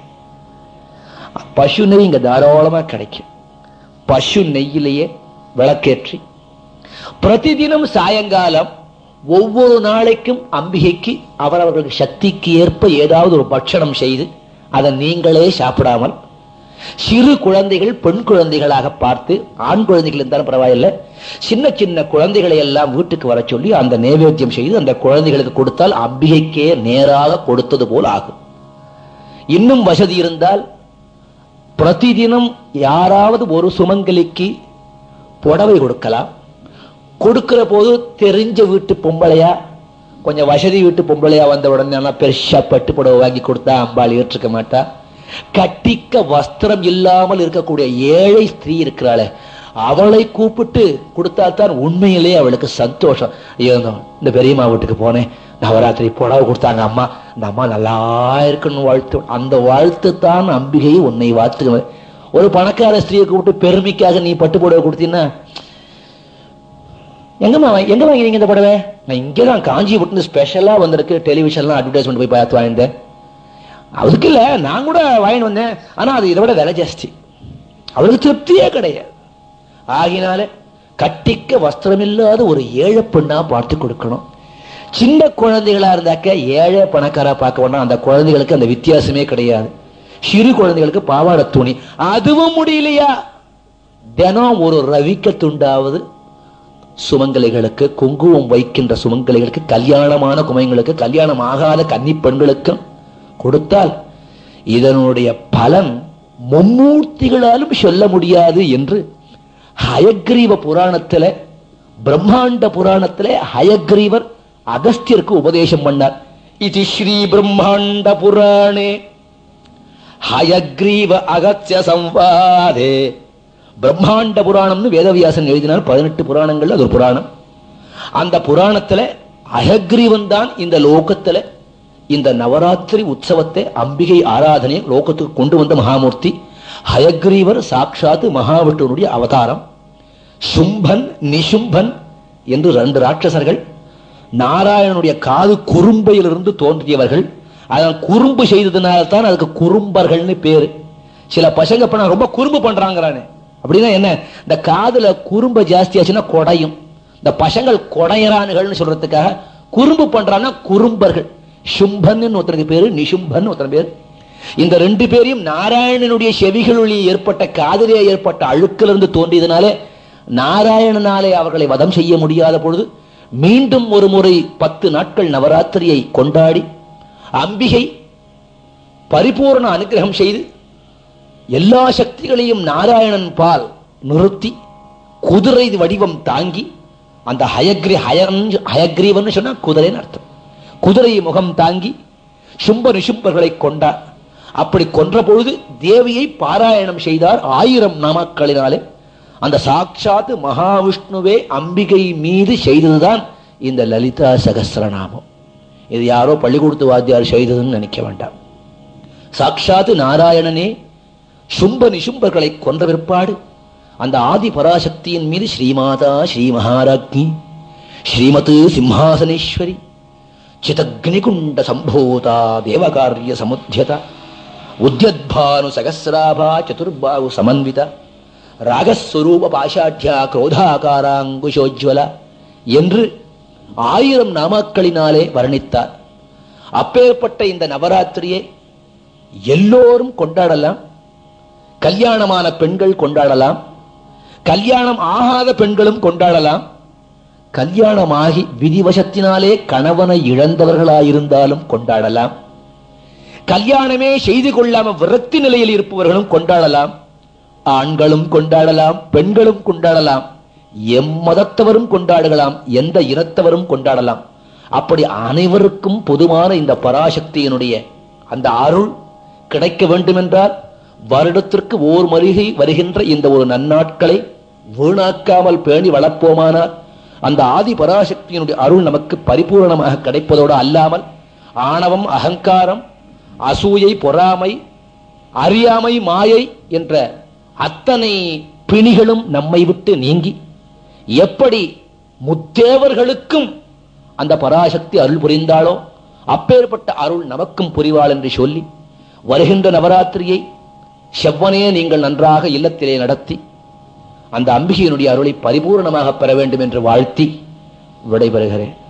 பசு நெய் இங்க தாராளமா கிடைக்கும் பசு நெய்யிலேயே விளக்கேற்றி பிரதிதினம் சாயங்காலம் ஒவ்வொரு நாளைக்கும் அம்பிகைக்கு அவரவர்களுக்கு சக்திக்கு ஏற்ப ஏதாவது ஒரு பட்சணம் செய்து அதை நீங்களே சாப்பிடாமல் சிறு குழந்தைகள் பெண் குழந்தைகளாக பார்த்து ஆண் குழந்தைகள் இருந்தாலும் பரவாயில்லை சின்ன சின்ன குழந்தைகளை எல்லாம் வீட்டுக்கு வர சொல்லி அந்த நைவேத்தியம் செய்து அந்த குழந்தைகளுக்கு கொடுத்தால் அம்பிகைக்கே நேராக கொடுத்தது போல் ஆகும் இன்னும் வசதி இருந்தால் பிரதிதினம் யாராவது ஒரு சுமங்கலிக்கு புடவை கொடுக்கலாம் கொடுக்கிற போது தெரிஞ்ச வீட்டு பொம்பளையா கொஞ்சம் வசதி வீட்டு பொம்பளையா வந்த உடனே நல்லா பெருசா பட்டு புடவை வாங்கி கொடுத்தா அம்பாள் ஏற்றுக்க மாட்டா கட்டிக்க வஸ்திரம் இல்லாமல் இருக்கக்கூடிய ஏழை ஸ்திரீ இருக்கிறாளே அவளை கூப்பிட்டு கொடுத்தால்தான் உண்மையிலே அவளுக்கு சந்தோஷம் ஐயோ இந்த பெரியம்மா வீட்டுக்கு போனேன் நவராத்திரி புடவை கொடுத்தாங்க அம்மா இந்த அம்மா நல்லா இருக்கணும் வாழ்த்து அந்த வாழ்த்து தான் அம்பிகை உன்னை வாழ்த்து ஒரு பணக்கார ஸ்திரீயை கூப்பிட்டு பெருமைக்காக நீ பட்டு புடவை கொடுத்தீங்கன்னா எங்கம்மா வாங்கி- எங்க வாங்கினீங்க இந்த புடவை நான் இங்கே தான் காஞ்சிபுரத்து ஸ்பெஷலா வந்திருக்கு டெலிவிஷன்லாம் அட்வர்டைஸ்மெண்ட் போய் பார்த்து வாங்கிட்டேன் அதுக்கு இல்ல நான் கூட வாங்கிட்டு வந்தேன் ஆனா அது இதை விட விலை ஜாஸ்தி அவளுக்கு திருப்தியே கிடையாது ஆகினால கட்டிக்க வஸ்திரம் இல்லாத ஒரு ஏழை பெண்ணா பார்த்து கொடுக்கணும் சின்ன குழந்தைகளா இருந்தாக்க ஏழை பணக்காரா பார்க்க வேண்டாம் அந்த குழந்தைகளுக்கு அந்த வித்தியாசமே கிடையாது சிறு குழந்தைகளுக்கு பாவாடை துணி அதுவும் முடியலையா தினம் ஒரு ரவிக்க துண்டாவது சுமங்கலிகளுக்கு குங்குமம் வைக்கின்ற சுமங்கலிகளுக்கு கல்யாணமான குமைங்களுக்கு கல்யாணம் ஆகாத கன்னி பெண்களுக்கும் கொடுத்தால் இதனுடைய பலன் மும்மூர்த்திகளாலும் சொல்ல முடியாது என்று ஹயக்ரீவ புராணத்தில பிரம்மாண்ட புராணத்தில ஹயக்ரீவர் அகஸ்தியருக்கு உபதேசம் பண்ணார் இது ஸ்ரீ பிரம்மாண்ட புராணே ஹயக்ரீவ அகத்திய சம்வாதே பிரம்மாண்ட புராணம்னு வேதவியாசன் எழுதினார் பதினெட்டு புராணங்கள்ல அது ஒரு புராணம் அந்த புராணத்துல அயக்ரீவன் தான் இந்த லோகத்துல இந்த நவராத்திரி உற்சவத்தை அம்பிகை ஆராதனை லோகத்துக்கு கொண்டு வந்த மகாமூர்த்தி ஹயக்ரீவர் சாட்சாத் மகாவிஷ்ணுனுடைய அவதாரம் சும்பன் நிசும்பன் என்று ரெண்டு ராட்சசர்கள் நாராயணனுடைய காது குறும்பையிலிருந்து தோன்றியவர்கள் அதனால் குறும்பு செய்ததுனால தான் அதுக்கு குறும்பர்கள்னு பேரு சில பசங்க பண்ண ரொம்ப குறும்பு பண்றாங்கிறானே அப்படின்னா என்ன இந்த காதுல குறும்பு ஜாஸ்தியாச்சுன்னா கொடையும் இந்த பசங்கள் கொடையறானுகள்னு சொல்றதுக்காக குறும்பு பண்றான்னா குறும்பர்கள் சும்பன் ஒருத்தனுக்கு பேரு நிசும்பன் ஒருத்தன் பேரு இந்த ரெண்டு பேரையும் நாராயணனுடைய செவிகளில் ஏற்பட்ட காதிலே ஏற்பட்ட அழுக்கிலிருந்து தோன்றியதுனாலே நாராயணனாலே அவர்களை வதம் செய்ய முடியாத பொழுது மீண்டும் ஒரு முறை பத்து நாட்கள் நவராத்திரியை கொண்டாடி அம்பிகை பரிபூர்ண அனுகிரகம் செய்து எல்லா சக்திகளையும் நாராயணன் பால் நிறுத்தி குதிரை வடிவம் தாங்கி அந்த ஹயக்ரி ஹயன் ஹயக்ரீவன் சொன்னா குதிரைன்னு அர்த்தம் குதிரை முகம் தாங்கி சும்ப நிசும்பர்களை கொண்டார் அப்படி கொன்ற பொழுது தேவியை பாராயணம் செய்தார் ஆயிரம் நாமக்களினாலே அந்த சாட்சாத் மகாவிஷ்ணுவே அம்பிகை மீது செய்ததுதான் இந்த லலிதா சகஸ்ரநாமம் இது யாரோ பள்ளிக்கூடத்து வாத்தியார் செய்ததுன்னு நினைக்க வேண்டாம் சாட்சாத் நாராயணனே சும்ப நிசும்பர்களை கொன்ற பிற்பாடு அந்த ஆதி பராசக்தியின் மீது ஸ்ரீமாதா ஸ்ரீ மகாராஜ்ஞி ஸ்ரீமத் சிம்ஹாசனேஸ்வரி சிதக்னிகுண்ட சம்போதா தேவகாரிய சமுத்தியதா உத்யத்பானு சகசிராபா சதுர்பாகு சமன்வித ராகஸ்வரூப பாஷாட்யா குரோதாகாராங்குஷோஜ்வல என்று ஆயிரம் நாமாக்களினாலே வர்ணித்தார் அப்பேற்பட்ட இந்த நவராத்திரியை எல்லோரும் கொண்டாடலாம் கல்யாணமான பெண்கள் கொண்டாடலாம் கல்யாணம் ஆகாத பெண்களும் கொண்டாடலாம் கல்யாணமாகி விதிவசத்தினாலே கணவனை இழந்தவர்களாயிருந்தாலும் கொண்டாடலாம் கல்யாணமே செய்து கொள்ளாம விரக்தி நிலையில் இருப்பவர்களும் கொண்டாடலாம் ஆண்களும் கொண்டாடலாம் பெண்களும் கொண்டாடலாம் எம்மதத்தவரும் கொண்டாடலாம் எந்த இனத்தவரும் கொண்டாடலாம் அப்படி அனைவருக்கும் பொதுவான இந்த பராசக்தியினுடைய அந்த அருள் கிடைக்க வேண்டுமென்றால் வருடத்திற்கு ஓர் மருகை வருகின்ற இந்த ஒரு நன்னாட்களை வீணாக்காமல் பேணி வளர்ப்போமானால் அந்த ஆதி பராசக்தியினுடைய அருள் நமக்கு பரிபூரணமாக கிடைப்பதோடு அல்லாமல் ஆணவம் அகங்காரம் அசூயை பொறாமை அறியாமை மாயை என்ற அத்தனை பிணிகளும் நம்மை விட்டு நீங்கி எப்படி முத்தேவர்களுக்கும் அந்த பராசக்தி அருள் புரிந்தாளோ அப்பேற்பட்ட அருள் நமக்கும் புரிவாள் என்று சொல்லி வருகின்ற நவராத்திரியை செவ்வனே நீங்கள் நன்றாக இல்லத்திலே நடத்தி அந்த அம்பிகையினுடைய அருளை பரிபூர்ணமாக பெற வேண்டும் என்று வாழ்த்தி விடைபெறுகிறேன்